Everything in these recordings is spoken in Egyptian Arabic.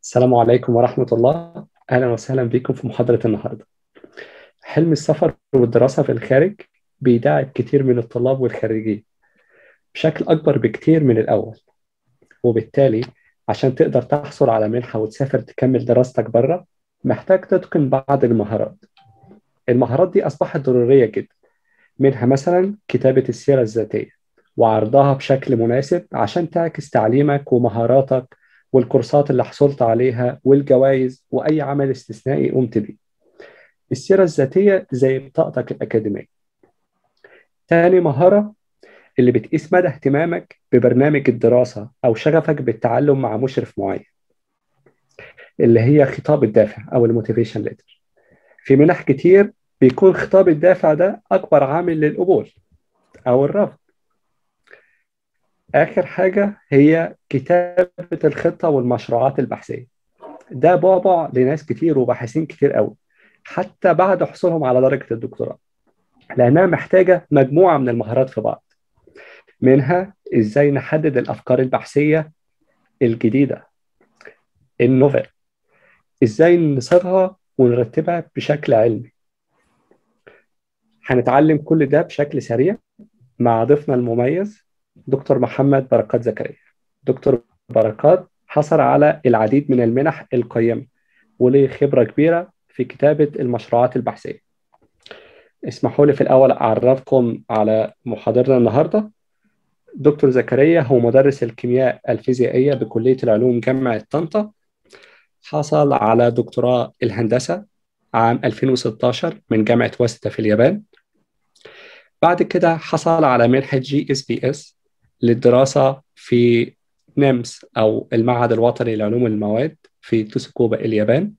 السلام عليكم ورحمة الله أهلا وسهلا بكم في محاضرة النهاردة حلم السفر والدراسة في الخارج بيداعب كتير من الطلاب والخريجين بشكل أكبر بكتير من الأول وبالتالي عشان تقدر تحصل على منحة وتسافر تكمل دراستك بره محتاج تتقن بعض المهارات المهارات دي أصبحت ضرورية جدا منها مثلا كتابة السيرة الذاتية وعرضها بشكل مناسب عشان تعكس تعليمك ومهاراتك والكورسات اللي حصلت عليها والجوائز وأي عمل استثنائي قمت بيه السيرة الذاتية زي بطاقتك الأكاديمية تاني مهارة اللي بتقيس مدى اهتمامك ببرنامج الدراسة أو شغفك بالتعلم مع مشرف معين اللي هي خطاب الدافع أو الموتيفيشن ليتر في منح كتير بيكون خطاب الدافع ده أكبر عامل للقبول أو الرفض آخر حاجة هي كتابة الخطة والمشروعات البحثية ده بعبع لناس كتير وباحثين كتير قوي حتى بعد حصولهم على درجة الدكتوراه لأنها محتاجة مجموعة من المهارات في بعض منها إزاي نحدد الأفكار البحثية الجديدة النوفل إزاي نصيغها ونرتبها بشكل علمي هنتعلم كل ده بشكل سريع مع ضيفنا المميز دكتور محمد بركات زكريا دكتور بركات حصل على العديد من المنح القيمة وليه خبرة كبيرة في كتابة المشروعات البحثية اسمحوا لي في الأول أعرفكم على محاضرنا النهاردة دكتور زكريا هو مدرس الكيمياء الفيزيائية بكلية العلوم جامعة طنطا حصل على دكتوراه الهندسة عام 2016 من جامعة واستا في اليابان بعد كده حصل على منحة جي اس بي اس للدراسة في نيمس أو المعهد الوطني لعلوم المواد في توسوكوبا اليابان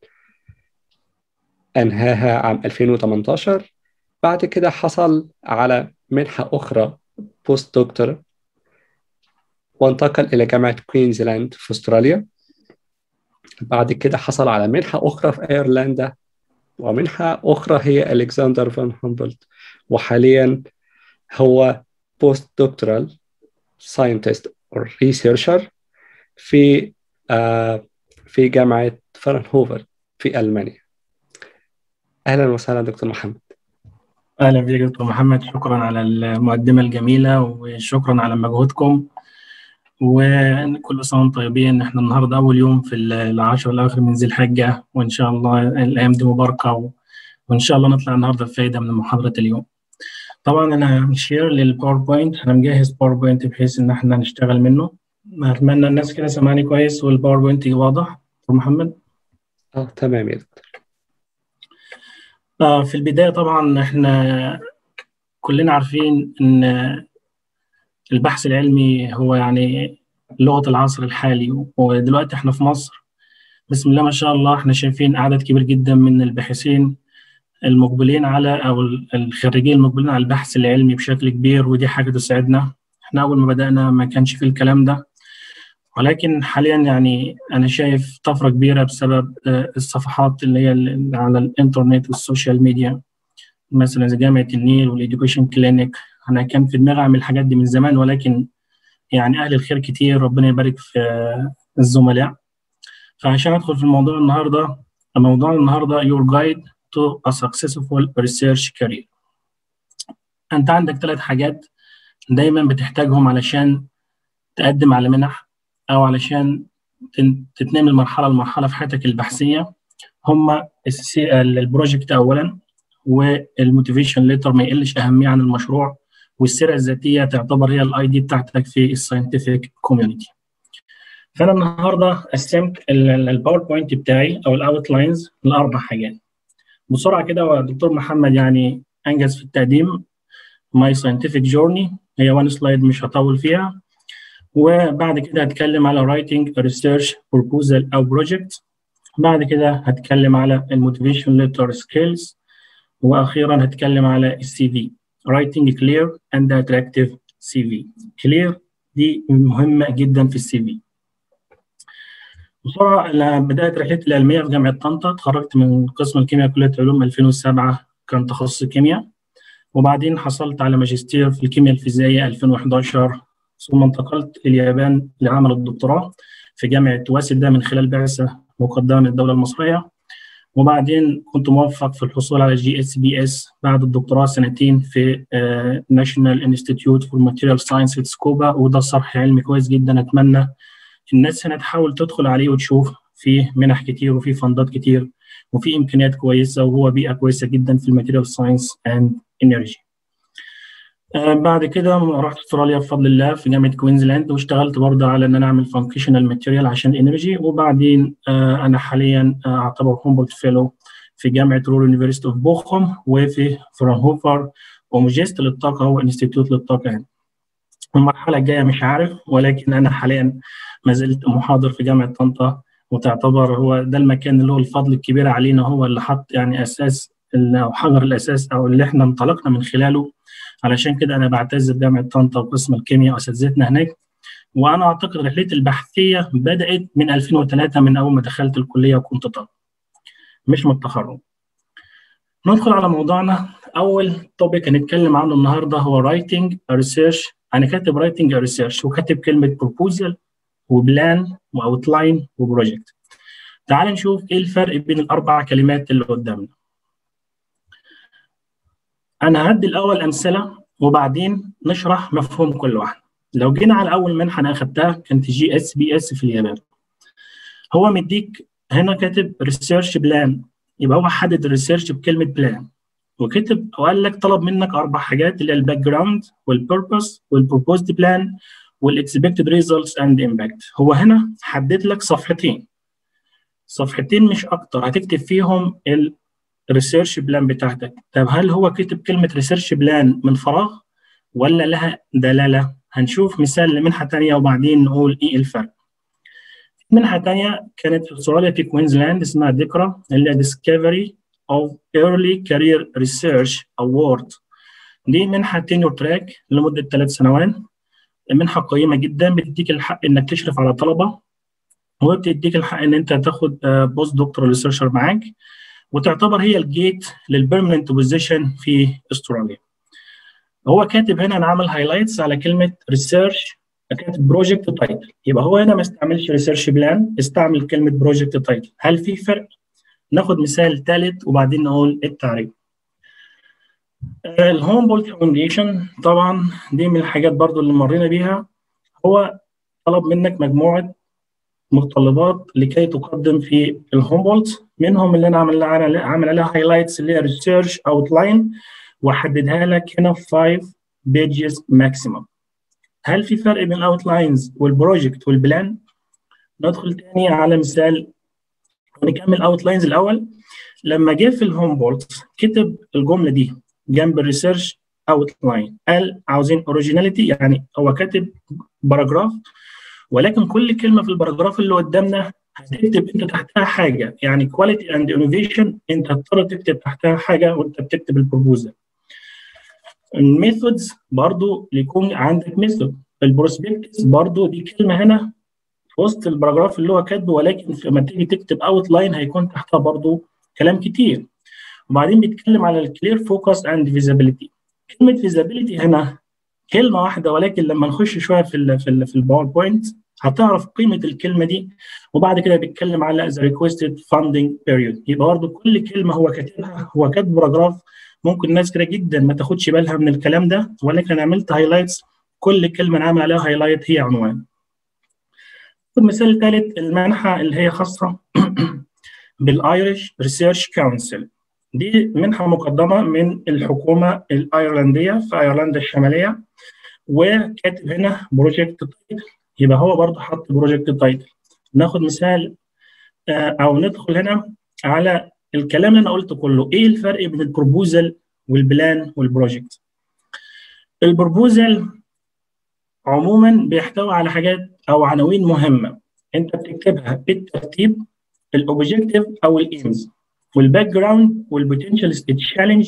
أنهاها عام 2018 بعد كده حصل على منحة أخرى بوست دكتور وانتقل إلى جامعة كوينزلاند في أستراليا بعد كده حصل على منحة أخرى في أيرلندا ومنحة أخرى هي ألكسندر فان هومبولت وحاليا هو بوست دكتورال ساينتست أو ريسيرشر في آه في جامعة فرنهوفر في ألمانيا أهلا وسهلا دكتور محمد أهلا بك دكتور محمد شكرا على المقدمة الجميلة وشكرا على مجهودكم وكل سنة وانتم طيبين احنا النهاردة أول يوم في العشر الأواخر من ذي الحجة وإن شاء الله الأيام دي مباركة و... وإن شاء الله نطلع النهاردة بفايدة من محاضرة اليوم طبعا أنا مشير للباوربوينت أنا مجهز باوربوينت بحيث إن احنا نشتغل منه أتمنى الناس كده سامعاني كويس والباوربوينت واضح دكتور محمد اه تمام يا دكتور آه في البداية طبعا احنا كلنا عارفين إن البحث العلمي هو يعني لغة العصر الحالي ودلوقتي احنا في مصر بسم الله ما شاء الله احنا شايفين عدد كبير جدا من الباحثين المقبلين على او الخريجين المقبلين على البحث العلمي بشكل كبير ودي حاجة تسعدنا احنا اول ما بدأنا ما كانش فيه الكلام ده ولكن حاليا يعني انا شايف طفرة كبيرة بسبب الصفحات اللي هي اللي على الانترنت والسوشيال ميديا مثلا زي جامعة النيل والإديوكيشن كلينيك أنا كان في دماغي أعمل الحاجات دي من زمان ولكن يعني أهل الخير كتير ربنا يبارك في الزملاء فعشان أدخل في الموضوع النهاردة موضوع النهاردة your guide to a successful research career أنت عندك ثلاث حاجات دايما بتحتاجهم علشان تقدم على منح أو علشان تتنقل من مرحلة لمرحلة في حياتك البحثية هما البروجكت أولا والموتيفيشن ليتر ما يقلش أهمية عن المشروع والسيرة الذاتية تعتبر هي الاي دي بتاعتك في الساينتفك كوميونتي فأنا النهاردة قسمت الباوربوينت بتاعي أو الأوت لاينز لأربع حاجات بسرعة كده ودكتور محمد يعني أنجز في التقديم ماي ساينتفك جورني هي وان سلايد مش هطول فيها وبعد كده هتكلم على writing a research proposal أو project بعد كده هتكلم على الموتيفيشن letter skills وأخيرا هتكلم على السي في writing clear and attractive CV clear دي مهمة جدا في السي في بسرعة أنا بدأت رحلتي العلمية في جامعة طنطا اتخرجت من قسم الكيمياء كلية علوم 2007 كان تخصص كيمياء وبعدين حصلت على ماجستير في الكيمياء الفيزيائية 2011 ثم انتقلت اليابان لعمل الدكتوراه في جامعة واسدا من خلال بعثة مقدمه من الدوله المصريه وبعدين كنت موفق في الحصول على جي اس بي اس بعد الدكتوراه سنتين في ناشونال انستيتيوت فور ماتيريال ساينس في سكوبا وده صرح علمي كويس جدا اتمنى الناس هنا تحاول تدخل عليه وتشوف فيه منح كتير وفيه فندات كتير وفي امكانيات كويسه وهو بيئه كويسه جدا في الماتيريال ساينس اند انرجي بعد كده رحت استراليا بفضل الله في جامعه كوينزلاند واشتغلت برضه على ان انا اعمل فانكشنال ماتيريال عشان انرجي وبعدين آه انا حاليا آه اعتبر هومبولت فيلو في جامعه رورال يونيفرستي اوف بوخم وفي فرانهوفر وماجست للطاقه هو انستيتيوت للطاقه يعني. المرحله الجايه مش عارف ولكن انا حاليا ما زلت محاضر في جامعه طنطا وتعتبر هو ده المكان اللي هو الفضل الكبير علينا هو اللي حط يعني اساس او حجر الاساس او اللي احنا انطلقنا من خلاله علشان كده انا بعتز بجامعه طنطا وقسم الكيمياء واساتذتنا هناك وانا اعتقد رحلتي البحثيه بدات من 2003 من اول ما دخلت الكليه وكنت طالب مش من التخرج ندخل على موضوعنا اول توبيك هنتكلم عنه النهارده هو رايتنج ريسيرش انا كاتب رايتنج ريسيرش وكاتب كلمه بروبوزل وبلان واوتلاين وبروجكت تعال نشوف ايه الفرق بين الاربع كلمات اللي قدامنا انا هدي الاول امثله وبعدين نشرح مفهوم كل واحد لو جينا على اول منحه انا اخدتها كانت جي اس بي اس في اليابان هو مديك هنا كاتب ريسيرش بلان يبقى هو حدد الريسيرش بكلمه بلان وكتب وقال لك طلب منك اربع حاجات اللي هي الباك جراوند والبيربس والبروبوزد بلان والاكسبكتد ريزلتس اند امباكت هو هنا حدد لك صفحتين صفحتين مش اكتر هتكتب فيهم الريسيرش بلان بتاعتك طب هل هو كتب كلمه ريسيرش بلان من فراغ ولا لها دلاله هنشوف مثال لمنحه ثانيه وبعدين نقول ايه الفرق منحه ثانيه كانت في استراليا في كوينزلاند اسمها ديكرا اللي هي ديسكفري of Early Career Research Award دي منحة تينيور تراك لمدة ثلاث سنوات منحة قيمة جدا بتديك الحق انك تشرف على طلبة وبتديك الحق ان انت تاخد بوست دكتور ريسيرشر معاك وتعتبر هي الجيت للبيرمننت بوزيشن في استراليا هو كاتب هنا انا عامل هايلايتس على كلمة ريسيرش كاتب بروجكت تايتل يبقى هو هنا ما استعملش ريسيرش بلان استعمل كلمة بروجكت تايتل هل في فرق؟ ناخد مثال ثالث وبعدين نقول التعريف الهومبولت فاونديشن طبعا دي من الحاجات برضو اللي مرينا بيها هو طلب منك مجموعه متطلبات لكي تقدم في الهومبولت منهم اللي انا عامل لها عامل عليها هايلايتس اللي هي ريسيرش اوتلاين واحددها لك هنا في 5 بيجز ماكسيمم هل في فرق بين الاوتلاينز والبروجكت والبلان ندخل تاني على مثال نكمل اوتلاينز الاول لما جه في الهومبولت كتب الجمله دي جنب الريسيرش اوتلاين قال عاوزين اوريجيناليتي يعني هو كاتب باراجراف ولكن كل كلمه في الباراجراف اللي قدامنا هتكتب انت تحتها حاجه يعني كواليتي اند انوفيشن انت هتضطر تكتب تحتها حاجه وانت بتكتب البروبوزل الميثودز برضو يكون عندك ميثود البروسبكتس برضو دي كلمه هنا في وسط الباراجراف اللي هو كاتبه ولكن لما تيجي تكتب اوت لاين هيكون تحتها برضو كلام كتير وبعدين بيتكلم على الكلير فوكس اند فيزابيليتي كلمه فيزابيليتي هنا كلمه واحده ولكن لما نخش شويه في ال في ال في الباوربوينت هتعرف قيمه الكلمه دي وبعد كده بيتكلم على ذا ريكوستد فاندنج بيريود يبقى برضه كل كلمه هو كاتبها هو كاتب باراجراف ممكن ناس كده جدا ما تاخدش بالها من الكلام ده ولكن انا عملت هايلايتس كل كلمه انا عامل عليها هايلايت هي عنوان المثال الثالث المنحه اللي هي خاصه بالايرش ريسيرش كونسل دي منحه مقدمه من الحكومه الايرلنديه في ايرلندا الشماليه وكاتب هنا بروجكت تايتل يبقى هو برضه حط بروجكت تايتل ناخد مثال او ندخل هنا على الكلام اللي انا قلته كله ايه الفرق بين البروبوزل والبلان والبروجكت البروبوزل عموما بيحتوي على حاجات او عناوين مهمه انت بتكتبها بالترتيب الاوبجيكتيف او الايمز والباك جراوند والبوتنشال تشالنج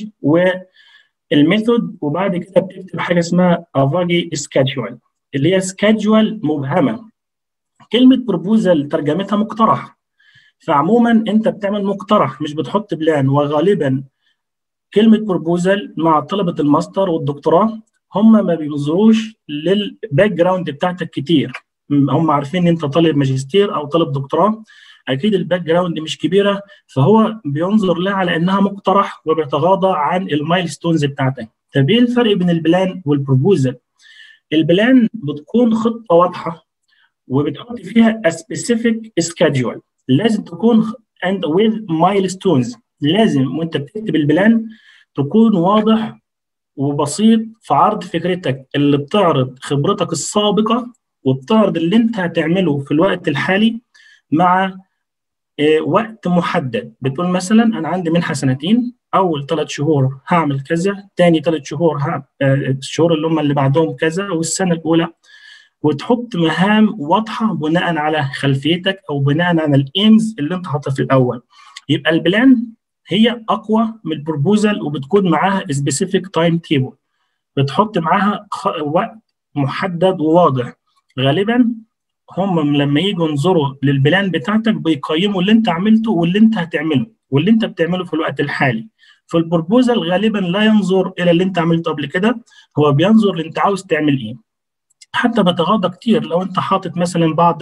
والميثود وبعد كده بتكتب حاجه اسمها افاجي سكادجوال اللي هي سكادجوال مبهمه كلمه بروبوزل ترجمتها مقترح فعموما انت بتعمل مقترح مش بتحط بلان وغالبا كلمه بروبوزل مع طلبه الماستر والدكتوراه هم ما بينظروش للباك جراوند بتاعتك كتير هم عارفين ان انت طالب ماجستير او طالب دكتوراه اكيد الباك جراوند مش كبيره فهو بينظر لها على انها مقترح وبيتغاضى عن المايل ستونز بتاعتك طب ايه الفرق بين البلان والبروبوزل البلان بتكون خطه واضحه وبتحط فيها a specific schedule لازم تكون and with milestones لازم وانت بتكتب البلان تكون واضح وبسيط في عرض فكرتك اللي بتعرض خبرتك السابقه وبتعرض اللي انت هتعمله في الوقت الحالي مع وقت محدد بتقول مثلا انا عندي منحه سنتين اول ثلاث شهور هعمل كذا ثاني ثلاث شهور ها الشهور اللي هم اللي بعدهم كذا والسنه الاولى وتحط مهام واضحه بناء على خلفيتك او بناء على الايمز اللي انت حاططها في الاول يبقى البلان هي اقوى من البروبوزال وبتكون معاها سبيسيفيك تايم تيبل بتحط معاها وقت محدد وواضح غالبا هم لما يجوا ينظروا للبلان بتاعتك بيقيموا اللي انت عملته واللي انت هتعمله واللي انت بتعمله في الوقت الحالي في البروبوزال غالبا لا ينظر الى اللي انت عملته قبل كده هو بينظر اللي انت عاوز تعمل ايه حتى بتغاضى كتير لو انت حاطط مثلا بعض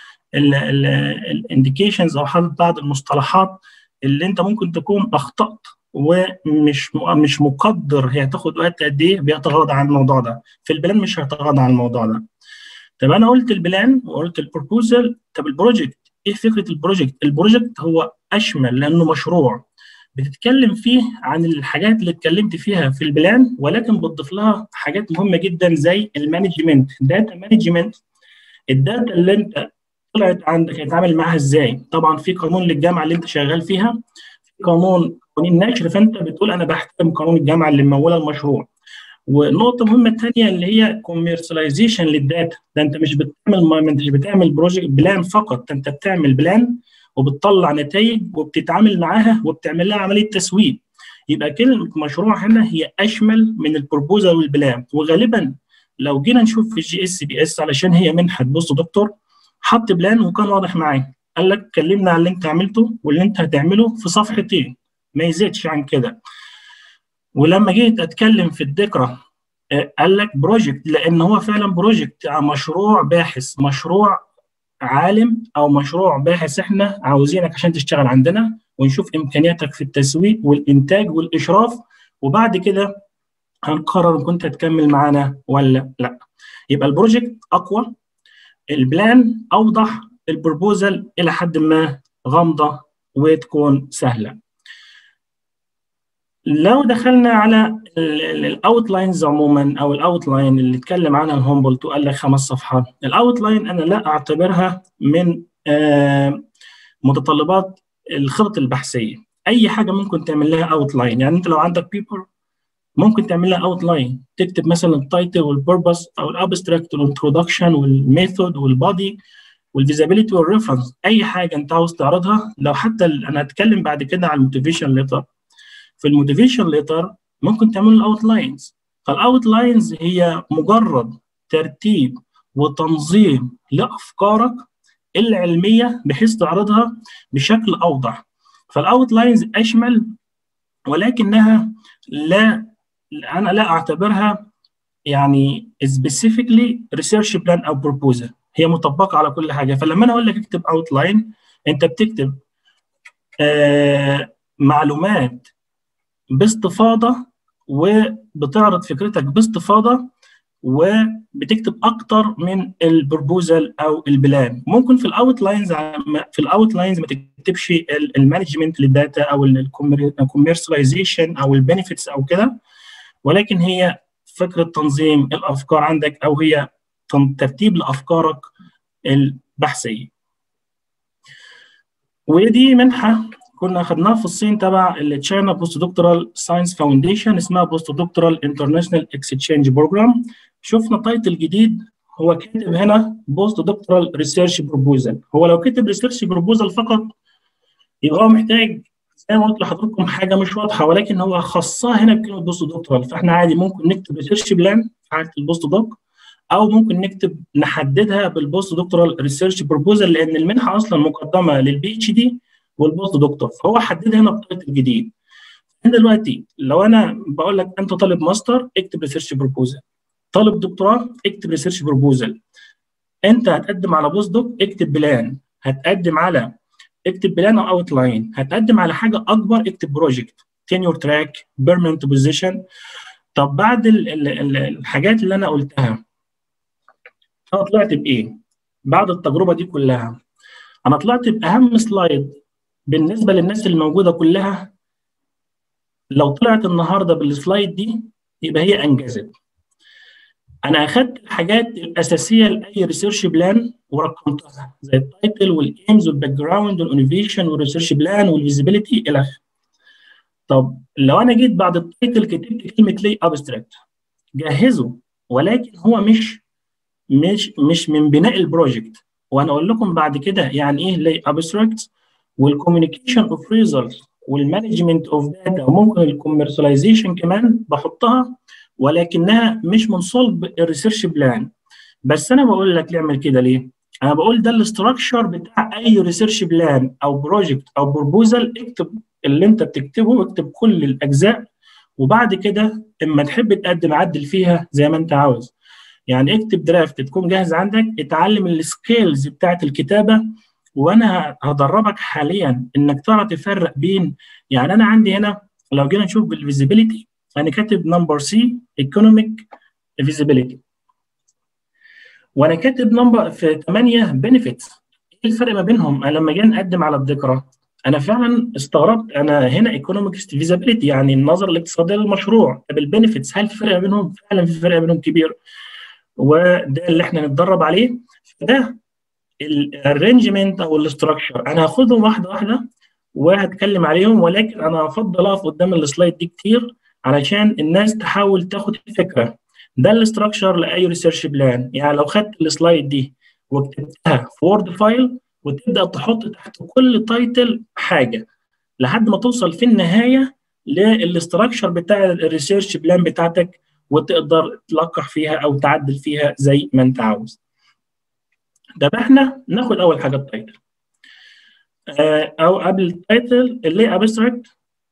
الانديكيشنز او حاطط بعض المصطلحات اللي انت ممكن تكون اخطات ومش مش مقدر هي هتاخد وقت قد ايه بيتغاضى عن الموضوع ده في البلان مش هيتغاضى عن الموضوع ده طب انا قلت البلان وقلت البروبوزال طب البروجكت ايه فكره البروجكت البروجكت هو اشمل لانه مشروع بتتكلم فيه عن الحاجات اللي اتكلمت فيها في البلان ولكن بتضيف لها حاجات مهمه جدا زي المانجمنت داتا مانجمنت الداتا اللي انت طلعت عندك هتتعامل معاها ازاي طبعا في قانون للجامعه اللي انت شغال فيها في قانون قانون النشر فانت بتقول انا بحترم قانون الجامعه اللي مموله المشروع ونقطة مهمة تانية اللي هي كوميرسلايزيشن للداتا ده انت مش بتعمل ما انتش بتعمل بروجكت بلان فقط انت بتعمل بلان وبتطلع نتائج وبتتعامل معاها وبتعمل لها عملية تسويق يبقى كلمة مشروع هنا هي أشمل من البروبوزال والبلان وغالبا لو جينا نشوف في الجي اس بي اس علشان هي منحة بص دكتور حط بلان وكان واضح معاه قال لك كلمنا عن اللي انت عملته واللي انت هتعمله في صفحتين ما يزيدش عن كده ولما جيت اتكلم في الذكرى قال لك بروجكت لان هو فعلا بروجكت مشروع باحث مشروع عالم او مشروع باحث احنا عاوزينك عشان تشتغل عندنا ونشوف امكانياتك في التسويق والانتاج والاشراف وبعد كده هنقرر ان كنت هتكمل معانا ولا لا يبقى البروجكت اقوى البلان اوضح البروبوزال الى حد ما غامضه وتكون سهله لو دخلنا على الاوتلاينز عموما او الاوتلاين اللي اتكلم عنها هومبولت وقال لك خمس صفحات الاوتلاين انا لا اعتبرها من متطلبات الخطط البحثيه اي حاجه ممكن تعمل لها اوتلاين يعني انت لو عندك بيبر ممكن تعمل لها اوتلاين تكتب مثلا التايتل والبربس او الابستراكت والانترودكشن والميثود والبادي والفيزابيلتي والريفرنس اي حاجه انت عاوز تعرضها لو حتى انا هتكلم بعد كده على الموتيفيشن ليتر في الموتيفيشن ليتر ممكن تعمل الاوتلاينز فالاوتلاينز هي مجرد ترتيب وتنظيم لافكارك العلميه بحيث تعرضها بشكل اوضح فالاوتلاينز اشمل ولكنها لا انا لا اعتبرها يعني specifically research plan او proposal هي مطبقه على كل حاجه فلما انا اقول لك اكتب اوتلاين انت بتكتب آه معلومات باستفاضه وبتعرض فكرتك باستفاضه وبتكتب اكتر من البروبوزال او البلان ممكن في الاوتلاينز في الاوتلاينز ما تكتبش المانجمنت للداتا او الكوميرسلايزيشن او البنفيتس او كده ولكن هي فكره تنظيم الافكار عندك او هي ترتيب لافكارك البحثيه ودي منحه كنا اخذناها في الصين تبع التشاينا بوست دكتورال ساينس فاونديشن اسمها بوست دكتورال انترناشونال اكسشينج بروجرام شفنا تايتل جديد هو كاتب هنا بوست دكتورال ريسيرش بروبوزال هو لو كتب ريسيرش بروبوزال فقط يبقى هو محتاج زي ما قلت لحضراتكم حاجه مش واضحه ولكن هو خصها هنا بكلمه بوست دكتورال فاحنا عادي ممكن نكتب ريسيرش بلان في حاله البوست دوك او ممكن نكتب نحددها بالبوست دكتورال ريسيرش بروبوزال لان المنحه اصلا مقدمه للبي اتش دي والبوست دكتور فهو حددها هنا بطريقه الجديد دلوقتي لو انا بقول لك انت طالب ماستر اكتب ريسيرش بروبوزال طالب دكتوراه اكتب ريسيرش بروبوزال انت هتقدم على بوست دوك اكتب بلان هتقدم على اكتب بلان او اوت لاين هتقدم على حاجه اكبر اكتب بروجكت تينيور تراك بيرمنت بوزيشن طب بعد ال ال ال الحاجات اللي انا قلتها انا طلعت بايه بعد التجربه دي كلها انا طلعت باهم سلايد بالنسبه للناس اللي موجوده كلها لو طلعت النهارده بالسلايد دي يبقى هي انجزت انا اخدت الحاجات الاساسيه لاي ريسيرش بلان ورقمتها زي التايتل والايمز والباك جراوند والانوفيشن والريسيرش بلان والفيزيبيليتي الى اخره طب لو انا جيت بعد التايتل كتبت كلمه لي ابستراكت جهزه ولكن هو مش مش مش من بناء البروجكت وانا اقول لكم بعد كده يعني ايه لي ابستراكت والكوميونيكيشن اوف ريزلتس والمانجمنت اوف داتا وممكن الكوميرشاليزيشن كمان بحطها ولكنها مش من صلب الريسيرش بلان بس انا بقول لك اعمل كده ليه؟ انا بقول ده الاستراكشر بتاع اي ريسيرش بلان او بروجكت او بروبوزال اكتب اللي انت بتكتبه اكتب كل الاجزاء وبعد كده اما تحب تقدم عدل فيها زي ما انت عاوز يعني اكتب درافت تكون جاهز عندك اتعلم السكيلز بتاعت الكتابه وانا هدربك حاليا انك تعرف تفرق بين يعني انا عندي هنا لو جينا نشوف بالفيزيبيليتي انا كاتب نمبر سي ايكونوميك فيزيبيليتي وانا كاتب نمبر في 8 بنفيتس ايه الفرق ما بينهم انا لما جينا نقدم على الذكرى انا فعلا استغربت انا هنا ايكونوميك فيزيبيليتي يعني النظر الاقتصادي للمشروع طب البنفيتس هل في فرق بينهم فعلا في فرق بينهم كبير وده اللي احنا نتدرب عليه فده الارينجمنت او الاستراكشر انا هاخدهم واحده واحده وهتكلم عليهم ولكن انا افضل اقف قدام السلايد دي كتير علشان الناس تحاول تاخد الفكره ده الاستراكشر لاي ريسيرش بلان يعني لو خدت السلايد دي وكتبتها في وورد فايل وتبدا تحط تحت كل تايتل حاجه لحد ما توصل في النهايه للاستراكشر بتاع الريسيرش بلان بتاعتك وتقدر تلقح فيها او تعدل فيها زي ما انت عاوز طب احنا ناخد اول حاجه التايتل او قبل التايتل اللي ابستراكت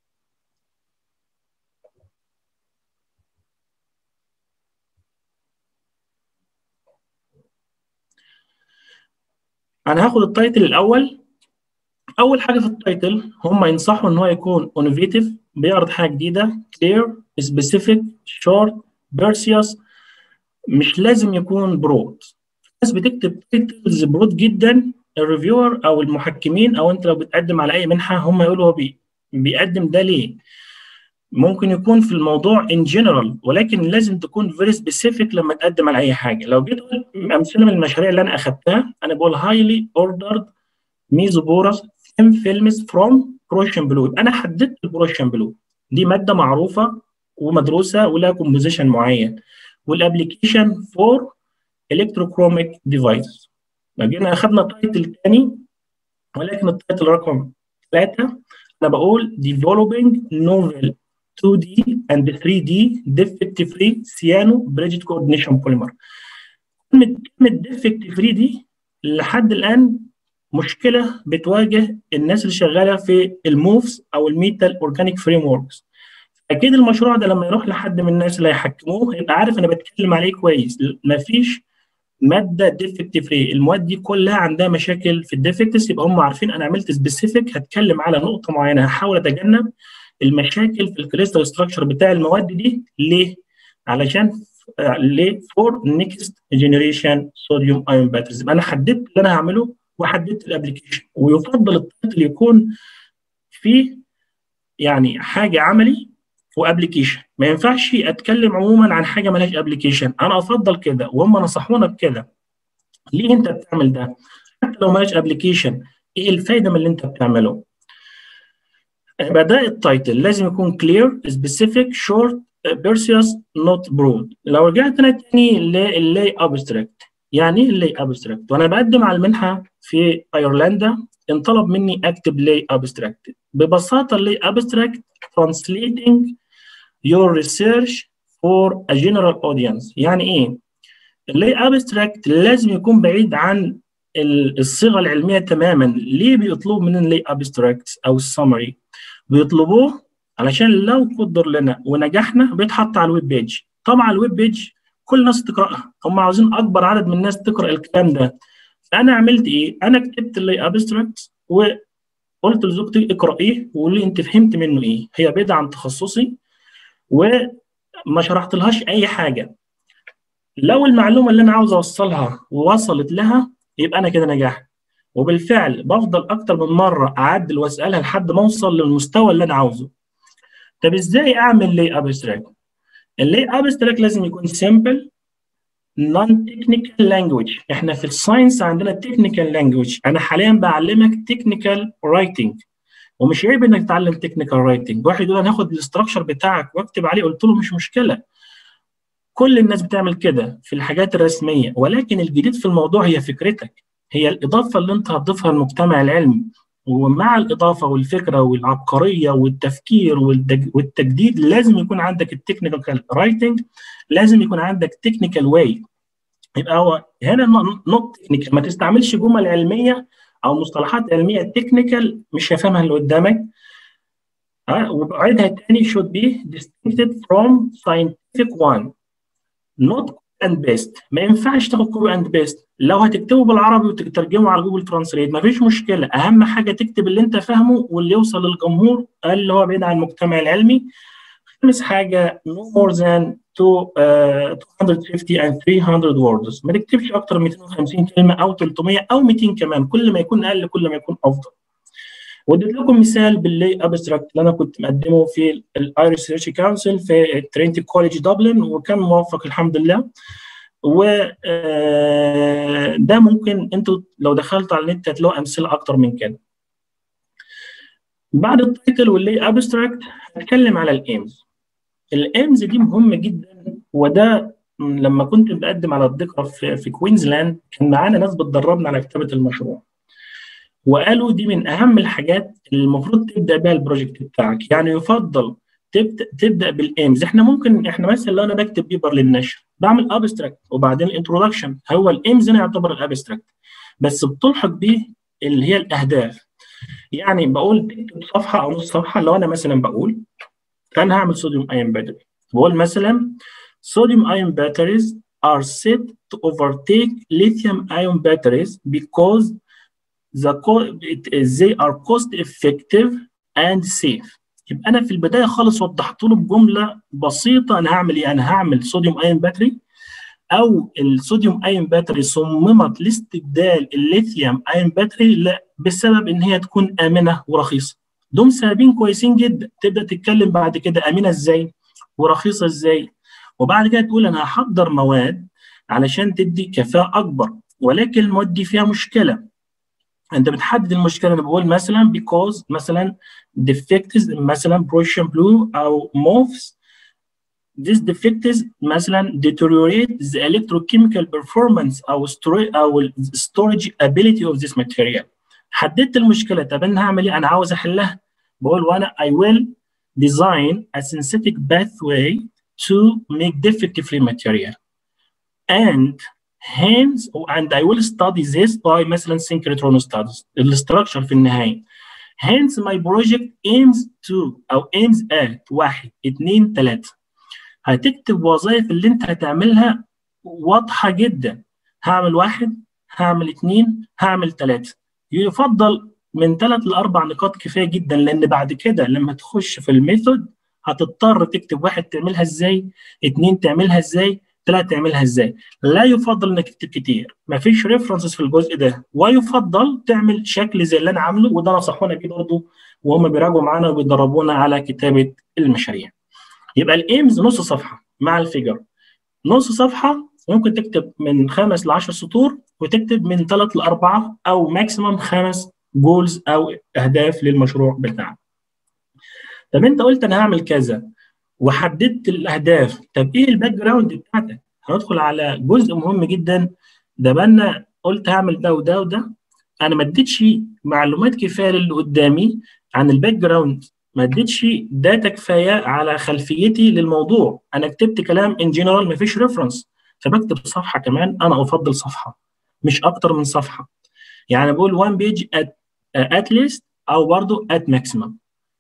انا هاخد التايتل الاول اول حاجه في التايتل هم ينصحوا ان هو يكون انوفيتيف بيعرض حاجه جديده كلير سبيسيفيك شورت بيرسيوس مش لازم يكون برود الناس بتكتب تايتلز برود جدا الريفيور او المحكمين او انت لو بتقدم على اي منحه هم يقولوا هو بي بيقدم ده ليه ممكن يكون في الموضوع ان جنرال ولكن لازم تكون فيري سبيسيفيك لما تقدم على اي حاجه لو جيت امثله من المشاريع اللي انا اخذتها انا بقول هايلي اوردرد ميزوبورس ثيم فيلمز فروم بروشن بلو انا حددت البروشن بلو دي ماده معروفه ومدروسه ولها كومبوزيشن معين والابلكيشن فور الكتروكروميك ديفايس جينا اخذنا تايتل ثاني ولكن التايتل رقم ثلاثه انا بقول developing novel 2D and 3D defect free cyano bridge coordination polymer كلمة كلمة defect free دي لحد الآن مشكلة بتواجه الناس اللي شغالة في الموفز أو الميتال أورجانيك فريم وركس أكيد المشروع ده لما يروح لحد من الناس اللي هيحكموه يبقى عارف أنا بتكلم عليه كويس مفيش ماده ديفكت فري المواد دي كلها عندها مشاكل في الديفكتس يبقى هم عارفين انا عملت سبيسيفيك هتكلم على نقطه معينه هحاول اتجنب المشاكل في الكريستال ستراكشر بتاع المواد دي ليه؟ علشان ليه فور نيكست جنريشن صوديوم ايون باتريز يبقى انا حددت اللي انا هعمله وحددت الابلكيشن ويفضل التايتل يكون في يعني حاجه عملي وابلكيشن ما ينفعش اتكلم عموما عن حاجه مالهاش ابلكيشن انا افضل كده وهم نصحونا بكده ليه انت بتعمل ده حتى لو مالهاش ابلكيشن ايه الفايده من اللي انت بتعمله يبقى ده التايتل لازم يكون كلير سبيسيفيك شورت بيرسيوس نوت برود لو رجعت انا تاني لللاي ابستراكت يعني ايه اللاي ابستراكت وانا بقدم على المنحه في ايرلندا انطلب مني اكتب لاي ابستراكت ببساطه اللاي ابستراكت translating your research for a general audience يعني ايه اللي ابستراكت لازم يكون بعيد عن الصيغه العلميه تماما ليه بيطلبوا من اللي ابستراكت او السمري بيطلبوه علشان لو قدر لنا ونجحنا بيتحط على الويب بيج طبعا الويب بيج كل الناس تقراها هم عاوزين اكبر عدد من الناس تقرا الكلام ده فانا عملت ايه انا كتبت اللي ابستراكت و قلت لزوجتي اقرأيه وقولي لي انت فهمت منه ايه هي بعيدة عن تخصصي وما شرحت لهاش اي حاجة لو المعلومة اللي انا عاوز اوصلها وصلت لها يبقى انا كده نجحت وبالفعل بفضل اكتر من مرة اعدل واسألها لحد ما اوصل للمستوى اللي انا عاوزه طب ازاي اعمل لي ابستراكت اللي ابستراكت لازم يكون سيمبل نون تكنيكال لانجوج احنا في الساينس عندنا تكنيكال لانجوج انا حاليا بعلمك تكنيكال رايتنج ومش عيب انك تتعلم تكنيكال رايتنج واحد يقول انا هاخد الاستراكشر بتاعك واكتب عليه قلت له مش مشكله كل الناس بتعمل كده في الحاجات الرسميه ولكن الجديد في الموضوع هي فكرتك هي الاضافه اللي انت هتضيفها للمجتمع العلمي ومع الاضافه والفكره والعبقريه والتفكير والتجديد لازم يكون عندك التكنيكال رايتنج لازم يكون عندك تكنيكال واي يبقى هو هنا نوت تكنيكال ما تستعملش جمل علميه او مصطلحات علميه تكنيكال مش هيفهمها اللي قدامك أه؟ وبعيدها تاني should be distincted from scientific one not and best ما ينفعش تاخد كوبي اند بيست لو هتكتبه بالعربي وتترجمه على جوجل ترانسليت ما فيش مشكله اهم حاجه تكتب اللي انت فاهمه واللي يوصل للجمهور اللي هو بعيد عن المجتمع العلمي خامس حاجه no more than to, uh, 250 and 300 words ما تكتبش اكتر من 250 كلمه او 300 او 200 كمان كل ما يكون اقل كل ما يكون افضل واديت لكم مثال باللي ابستراكت اللي انا كنت مقدمه في الايرس ريسيرش كونسل في ترينتي كوليج دبلن وكان موفق الحمد لله و ده ممكن انتوا لو دخلتوا على النت هتلاقوا امثله اكتر من كده بعد التايتل واللي ابستراكت هتكلم على الايمز الايمز دي مهمه جدا وده لما كنت بقدم على الذكرى في, في كوينزلاند كان معانا ناس بتدربنا على كتابه المشروع وقالوا دي من اهم الحاجات اللي المفروض تبدا بها البروجكت بتاعك يعني يفضل تبدا تبدا بالايمز احنا ممكن احنا مثلا لو انا بكتب بيبر للنشر بعمل ابستراكت وبعدين الانترودكشن هو الايمز هنا يعتبر الابستراكت بس بتلحق بيه اللي هي الاهداف يعني بقول تكتب صفحه او نص صفحه لو انا مثلا بقول انا هعمل صوديوم ايون باتري بقول مثلا sodium ion batteries are set to overtake lithium ion batteries because the they are cost effective and safe يبقى انا في البدايه خالص وضحت له بجمله بسيطه انا هعمل ايه انا هعمل صوديوم ايون باتري او الصوديوم ايون باتري صممت لاستبدال الليثيوم ايون باتري لا بسبب ان هي تكون امنه ورخيصه دول سببين كويسين جدا تبدا تتكلم بعد كده امنه ازاي ورخيصه ازاي وبعد كده تقول انا هحضر مواد علشان تدي كفاءه اكبر ولكن المواد دي فيها مشكله انت بتحدد المشكله انا بقول مثلا because مثلا defects مثلا Prussian blue او موفز this defects مثلا deteriorate the electrochemical performance او storage او storage ability of this material حددت المشكله طب انا هعمل ايه انا عاوز احلها بقول وانا I will design a synthetic pathway to make defect-free material and hence and I will study this by مثلا synchrotron studies الاستراكشر في النهايه hence my project aims to او aims at واحد اثنين ثلاثة هتكتب وظائف اللي انت هتعملها واضحة جدا هعمل واحد هعمل اثنين هعمل ثلاثة يفضل من ثلاث لأربع نقاط كفاية جدا لأن بعد كده لما تخش في الميثود هتضطر تكتب واحد تعملها ازاي اثنين تعملها ازاي ثلاثة تعملها ازاي لا يفضل انك تكتب كتير مفيش ريفرنسز في الجزء ده ويفضل تعمل شكل زي اللي انا عامله وده نصحونا بيه برضه وهم بيراجعوا معانا وبيدربونا على كتابة المشاريع يبقى الايمز نص صفحة مع الفيجر نص صفحة ممكن تكتب من خمس ل 10 سطور وتكتب من ثلاث لأربعة أو ماكسيمم خمس جولز أو أهداف للمشروع بتاعك. طب أنت قلت أنا هعمل كذا وحددت الاهداف طب ايه الباك جراوند بتاعتك هندخل على جزء مهم جدا ده بنا قلت هعمل ده وده وده انا ما اديتش معلومات كفايه للي قدامي عن الباك جراوند ما اديتش داتا كفايه على خلفيتي للموضوع انا كتبت كلام ان جنرال ما فيش ريفرنس فبكتب صفحه كمان انا افضل صفحه مش اكتر من صفحه يعني بقول 1 بيج ات ليست او برضه ات ماكسيمم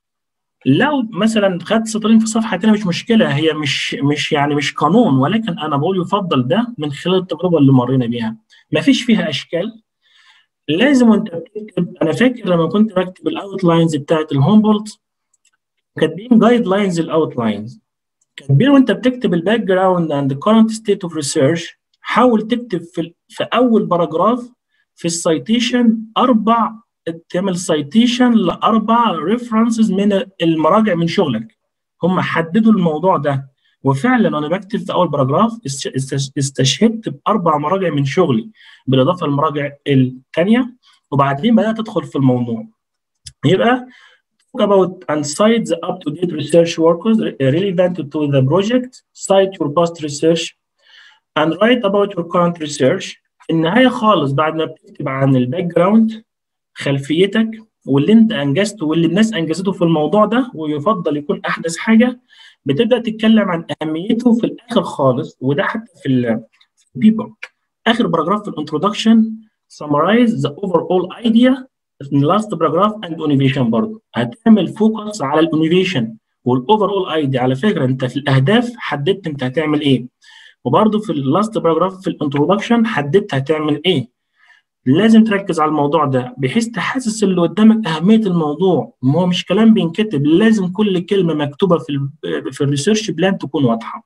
لو مثلا خدت سطرين في صفحه تانية مش مشكله هي مش مش يعني مش قانون ولكن انا بقول يفضل ده من خلال التجربه اللي مرينا بيها ما فيش فيها اشكال لازم وانت بتكتب انا فاكر لما كنت بكتب الاوتلاينز بتاعت الهومبولت كاتبين جايد لاينز الاوتلاينز كاتبين وانت بتكتب الباك جراوند اند كورنت ستيت اوف ريسيرش حاول تكتب في في اول باراجراف في السايتيشن اربع تعمل سايتيشن لاربع ريفرنسز من المراجع من شغلك هم حددوا الموضوع ده وفعلا وانا بكتب في اول باراجراف استشهدت باربع مراجع من شغلي بالاضافه للمراجع الثانيه وبعدين بدات ادخل في الموضوع يبقى talk about and cite the up-to-date research workers relevant to the project, cite your past research, and write about your current research. في النهاية خالص بعد ما بتكتب عن الباك جراوند خلفيتك واللي انت انجزته واللي الناس انجزته في الموضوع ده ويفضل يكون احدث حاجة بتبدأ تتكلم عن أهميته في الآخر خالص وده حتى في البيبر آخر باراجراف في الانترودكشن summarize the overall idea last paragraph and innovation برضه هتعمل فوكس على الانوفيشن والاوفر اول ايديا على فكره انت في الاهداف حددت انت هتعمل ايه وبرضه في اللاست باراجراف في الانترودكشن حددت هتعمل ايه لازم تركز على الموضوع ده بحيث تحسس اللي قدامك اهميه الموضوع ما هو مش كلام بينكتب لازم كل كلمه مكتوبه في ال في الريسيرش بلان تكون واضحه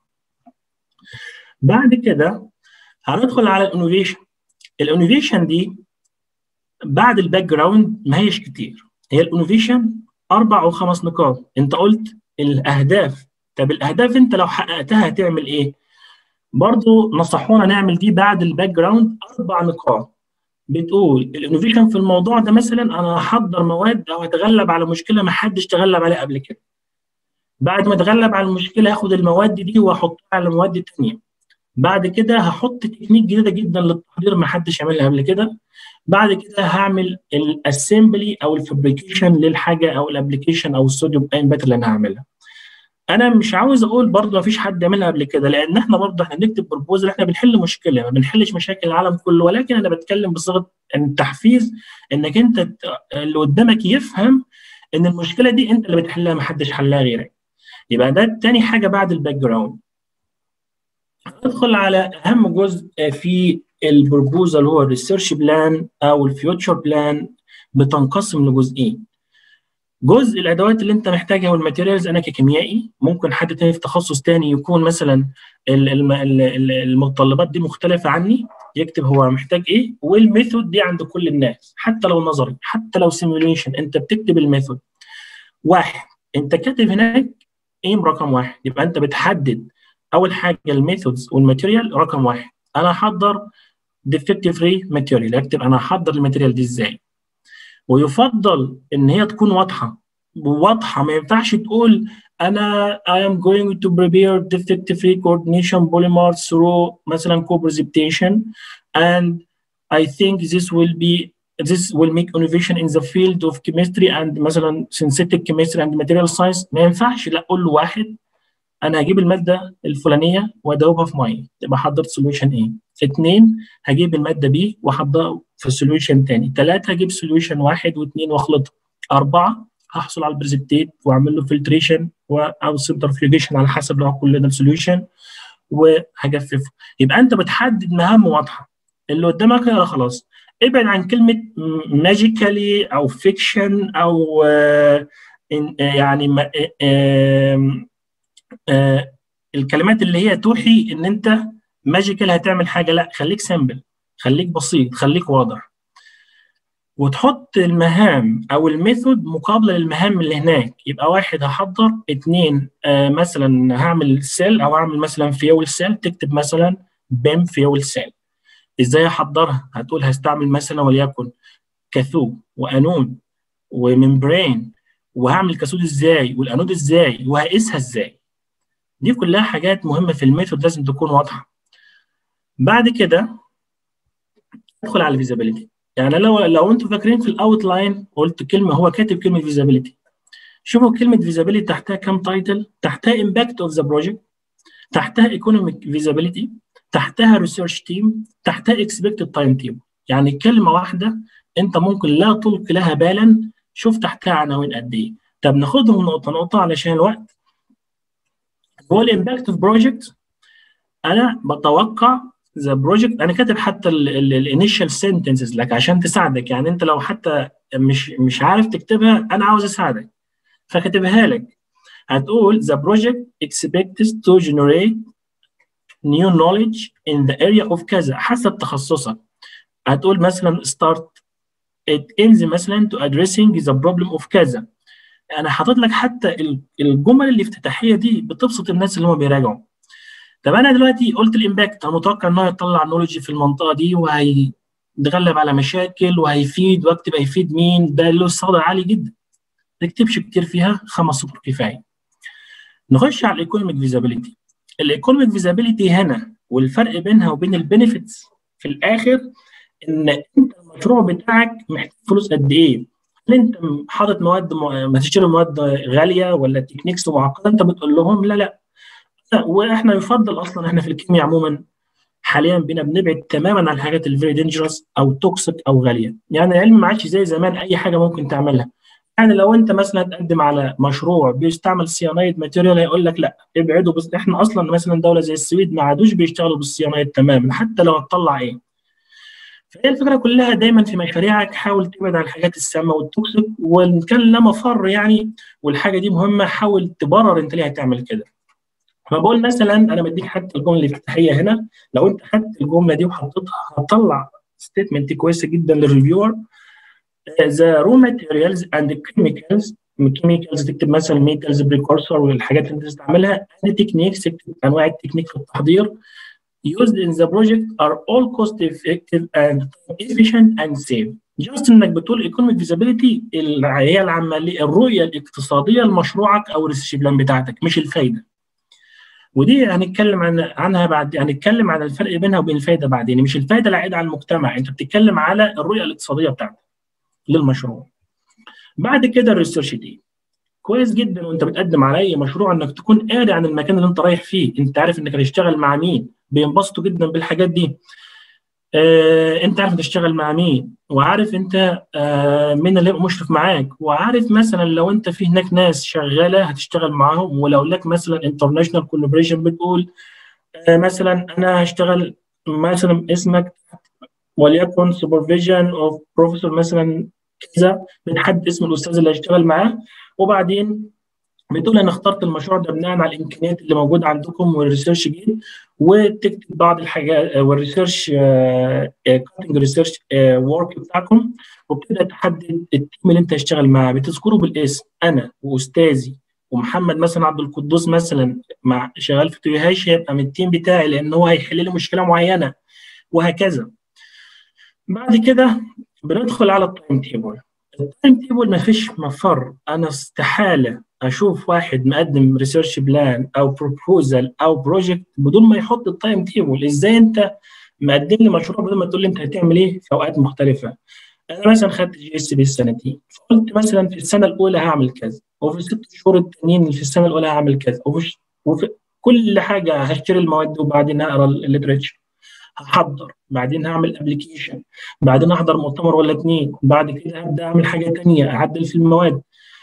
بعد كده هندخل على الانوفيشن الانوفيشن دي بعد الباك جراوند ما هيش كتير هي الانوفيشن اربع او خمس نقاط انت قلت الاهداف طب الاهداف انت لو حققتها هتعمل ايه برضو نصحونا نعمل دي بعد الباك جراوند اربع نقاط بتقول الانوفيشن في الموضوع ده مثلا انا هحضر مواد او هتغلب على مشكله ما حدش تغلب عليها قبل كده بعد ما اتغلب على المشكله هاخد المواد دي واحطها على مواد تانية بعد كده هحط تكنيك جديده جدا للتحضير ما حدش عملها قبل كده بعد كده هعمل الاسمبلي او الفابريكيشن للحاجه او الابلكيشن او الصوديوم اين باتر اللي انا هعملها انا مش عاوز اقول برضه ما فيش حد عملها قبل كده لان احنا برضه احنا بنكتب بروبوزل احنا بنحل مشكله ما بنحلش مشاكل العالم كله ولكن انا بتكلم بصيغه التحفيز انك انت اللي قدامك يفهم ان المشكله دي انت اللي بتحلها ما حدش حلها غيرك يبقى ده تاني حاجه بعد الباك جراوند ندخل على اهم جزء في البروبوزال هو الريسيرش بلان او الفيوتشر بلان بتنقسم لجزئين جزء الادوات اللي انت محتاجها والماتيريالز انا ككيميائي ممكن حد تاني في تخصص تاني يكون مثلا المتطلبات دي مختلفه عني يكتب هو محتاج ايه والميثود دي عند كل الناس حتى لو نظري حتى لو سيموليشن انت بتكتب الميثود واحد انت كاتب هناك ايم رقم واحد يبقى انت بتحدد اول حاجه الميثودز والماتيريال رقم واحد انا هحضر ديفكتيف فري ماتيريال اكتب انا هحضر الماتيريال دي ازاي ويفضل ان هي تكون واضحه واضحه ما ينفعش تقول انا I am going to prepare defective free coordination polymer through مثلا co-precipitation and I think this will be this will make innovation in the field of chemistry and مثلا synthetic chemistry and material science ما ينفعش لا اقول له واحد انا هجيب الماده الفلانيه وادوبها في ميه يبقى حضرت سوليوشن ايه اثنين هجيب الماده بي واحضرها في سوليوشن تاني ثلاثه هجيب سوليوشن واحد واثنين واخلطهم اربعه هحصل على البريزبتيت واعمل له فلتريشن او سنترفيوجيشن على حسب لو كل ده السوليوشن وهجففه يبقى انت بتحدد مهام واضحه اللي قدامك خلاص ابعد عن كلمه ماجيكالي او فيكشن او يعني آه الكلمات اللي هي توحي ان انت ماجيكال هتعمل حاجه لا خليك سامبل خليك بسيط خليك واضح وتحط المهام او الميثود مقابله للمهام اللي هناك يبقى واحد هحضر اثنين آه مثلا هعمل سيل او اعمل مثلا فيول سيل تكتب مثلا بيم فيول سيل ازاي احضرها هتقول هستعمل مثلا وليكن كاثود وانود وممبرين وهعمل كاثود ازاي والانود ازاي وهقيسها ازاي دي كلها حاجات مهمه في الميثود لازم تكون واضحه بعد كده ادخل على الفيزابيلتي يعني لو لو انتوا فاكرين في الاوت لاين قلت كلمه هو كاتب كلمه فيزابيلتي شوفوا كلمه فيزابيلتي تحتها كام تايتل تحتها امباكت اوف ذا بروجكت تحتها ايكونوميك فيزابيلتي تحتها ريسيرش تيم تحتها اكسبكتد تايم تيم يعني كلمه واحده انت ممكن لا تلقي لها بالا شوف تحتها عناوين قد ايه طب ناخدهم نقطه نقطه علشان الوقت هو الامباكت اوف بروجكت انا بتوقع the project انا كاتب حتى الانيشال sentences لك عشان تساعدك يعني انت لو حتى مش مش عارف تكتبها انا عاوز اساعدك فكاتبها لك هتقول the project expects to generate new knowledge in the area of كذا حسب تخصصك هتقول مثلا start it aims مثلا to addressing the problem of كذا انا حاطط لك حتى الجمل الافتتاحيه دي بتبسط الناس اللي هم بيراجعوا طب انا دلوقتي قلت الامباكت انا متوقع ان هو يطلع نولج في المنطقه دي وهيتغلب على مشاكل وهيفيد واكتب هيفيد مين ده له استخدام عالي جدا ما تكتبش كتير فيها خمس سطور كفايه نخش على الايكونوميك فيزابيليتي الايكونوميك فيزابيليتي هنا والفرق بينها وبين البينيفيتس في الاخر ان انت المشروع بتاعك محتاج فلوس قد ايه؟ هل انت حاطط مواد ما تشتري مواد غاليه ولا تكنيكس معقده انت بتقول لهم لا لا لا واحنا يفضل اصلا احنا في الكيمياء عموما حاليا بينا بنبعد تماما عن الحاجات الفيري دينجرس او توكسيك او غاليه يعني العلم ما عادش زي زمان اي حاجه ممكن تعملها يعني لو انت مثلا تقدم على مشروع بيستعمل سيانايد ماتيريال هيقول لك لا ابعدوا بس احنا اصلا مثلا دوله زي السويد ما عادوش بيشتغلوا بالسيانايد تماما حتى لو هتطلع ايه فهي الفكره كلها دايما في مشاريعك حاول تبعد عن الحاجات السامه والتوكسيك وان كان لا مفر يعني والحاجه دي مهمه حاول تبرر انت ليه هتعمل كده فبقول مثلا انا بديك حتى الجمله الافتتاحيه هنا لو انت خدت الجمله دي وحطيتها هتطلع ستيتمنت كويسه جدا للريفيور ذا رو ماتيريالز اند كيميكالز كيميكالز تكتب مثلا ميتالز بريكورسور والحاجات اللي انت تستعملها اند تكنيكس تكتب انواع التكنيك في التحضير used in the project are all cost effective and efficient and safe. جاست انك بتقول economic feasibility هي العمليه الرؤيه الاقتصاديه لمشروعك او الريسيرش بلان بتاعتك مش الفايده. ودي هنتكلم عن عنها بعد هنتكلم عن الفرق بينها وبين الفايده بعدين مش الفايده العائده على المجتمع انت بتتكلم على الرؤيه الاقتصاديه بتاعتك للمشروع. بعد كده الريسيرش دي كويس جدا وانت بتقدم على اي مشروع انك تكون قاري عن المكان اللي انت رايح فيه انت عارف انك هتشتغل مع مين بينبسطوا جدا بالحاجات دي آه، انت عارف تشتغل مع مين وعارف انت آه، مين اللي مشرف معاك وعارف مثلا لو انت في هناك ناس شغاله هتشتغل معاهم ولو لك مثلا انترناشونال كولابريشن بتقول آه، مثلا انا هشتغل مثلا اسمك وليكن سوبرفيجن اوف بروفيسور مثلا كذا بنحدد اسم الاستاذ اللي هيشتغل معاه وبعدين بتقول انا اخترت المشروع ده بناء على الامكانيات اللي موجوده عندكم والريسيرش جيد وتكتب بعض الحاجات والريسيرش كاتنج ريسيرش ورك بتاعكم وبتبدا تحدد التيم اللي انت هتشتغل معاه بتذكره بالاسم انا واستاذي ومحمد مثلا عبد القدوس مثلا مع شغال في تويهاش هيبقى من التيم بتاعي لان هو هيحل لي مشكله معينه وهكذا بعد كده بندخل على التايم تيبل التايم تيبل ما فيش مفر انا استحاله اشوف واحد مقدم ريسيرش بلان او بروبوزال او بروجكت بدون ما يحط التايم تيبل ازاي انت مقدم لي مشروع بدون ما تقول لي انت هتعمل ايه في اوقات مختلفه انا مثلا خدت جي اس بي السنتين فقلت مثلا في السنه الاولى هعمل كذا وفي الست شهور التانيين في السنه الاولى هعمل كذا وفي, وفي كل حاجه هشتري المواد وبعدين هقرا الليترشر هحضر بعدين هعمل ابلكيشن بعدين احضر مؤتمر ولا اتنين بعد كده هبدا اعمل حاجه تانية اعدل في المواد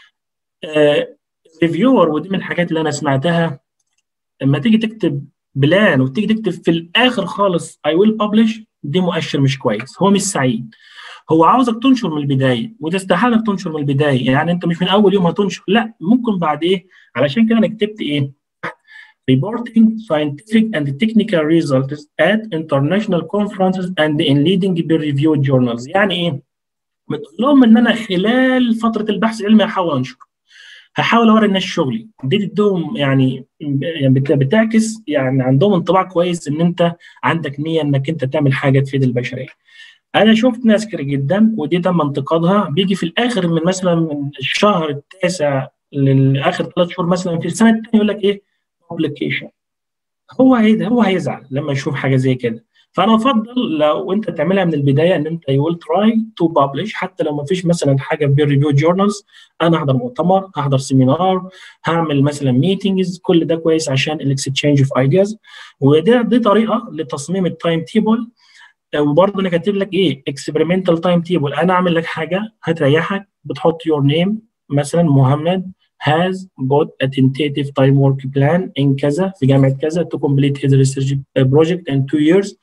ريفيور ودي من الحاجات اللي انا سمعتها لما تيجي تكتب بلان وتيجي تكتب في الاخر خالص اي ويل ببلش دي مؤشر مش كويس هو مش سعيد هو عاوزك تنشر من البدايه وده استحالك تنشر من البدايه يعني انت مش من اول يوم هتنشر لا ممكن بعد ايه علشان كده انا كتبت ايه reporting scientific and technical results at international conferences and in leading peer reviewed journals يعني ايه بتقول لهم ان انا خلال فتره البحث العلمي هحاول انشر هحاول اوري الناس شغلي دي تدوم يعني بتعكس يعني عندهم انطباع كويس ان انت عندك نيه انك انت تعمل حاجه تفيد البشريه انا شفت ناس كتير جدا ودي تم انتقادها بيجي في الاخر من مثلا من الشهر التاسع لاخر ثلاث شهور مثلا في السنه الثانيه يقول لك ايه بابليكيشن هو هي هو هيزعل لما يشوف حاجه زي كده فانا افضل لو انت تعملها من البدايه ان انت يو ويل تراي تو ببلش حتى لو ما فيش مثلا حاجه بير ريفيو جورنالز انا احضر مؤتمر هحضر سيمينار هعمل مثلا ميتنجز كل ده كويس عشان الاكستشينج اوف ايدياز وده دي طريقه لتصميم التايم تيبل وبرضه انا كاتب لك ايه اكسبيرمنتال تايم تيبل انا اعمل لك حاجه هتريحك بتحط يور نيم مثلا محمد has bought a tentative time work plan in كذا في جامعة كذا to complete his research project in two years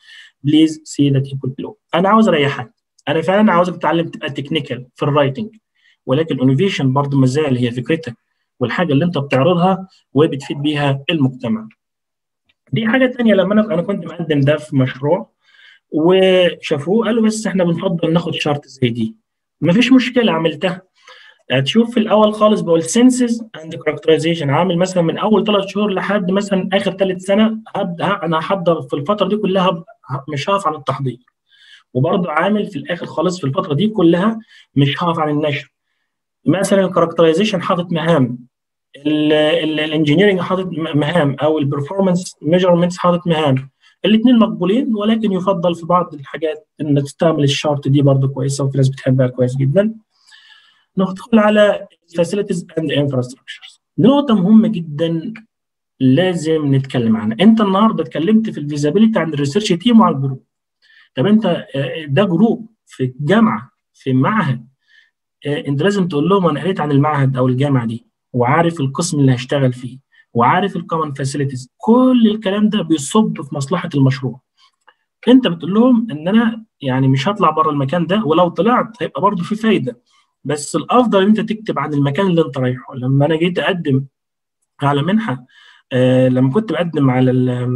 بليز سي ذا تيبل بلو انا عاوز اريحك انا فعلا عاوزك تتعلم تبقى تكنيكال في الرايتنج ولكن الانوفيشن برضه ما زال هي فكرتك والحاجه اللي انت بتعرضها وبتفيد بيها المجتمع دي حاجه تانية لما انا انا كنت مقدم ده في مشروع وشافوه قالوا بس احنا بنفضل ناخد شرط زي دي مفيش مشكله عملتها هتشوف في الاول خالص بقول سنسز اند كاركترايزيشن عامل مثلا من اول ثلاث شهور لحد مثلا اخر ثالث سنه هبدا انا هحضر في الفتره دي كلها مش هقف عن التحضير وبرضه عامل في الاخر خالص في الفتره دي كلها مش هقف عن النشر مثلا الكاركترايزيشن حاطط مهام الانجينيرنج حاطط مهام او البرفورمانس ميجرمنتس حاطط مهام الاثنين مقبولين ولكن يفضل في بعض الحاجات ان تستعمل الشارت دي برضه كويسه وفي ناس بتحبها كويس جدا ندخل على facilities and infrastructures دي نقطة مهمة جدا لازم نتكلم عنها انت النهارده اتكلمت في الفيزابيلتي عن الريسيرش تيم وعلى الجروب طب انت ده جروب في الجامعة في معهد انت لازم تقول لهم انا قريت عن المعهد او الجامعة دي وعارف القسم اللي هشتغل فيه وعارف الكومن فاسيلتيز كل الكلام ده بيصب في مصلحة المشروع انت بتقول لهم ان انا يعني مش هطلع بره المكان ده ولو طلعت هيبقى برضه في فايده بس الافضل ان انت تكتب عن المكان اللي انت رايحه لما انا جيت اقدم على منحه آه لما كنت بقدم على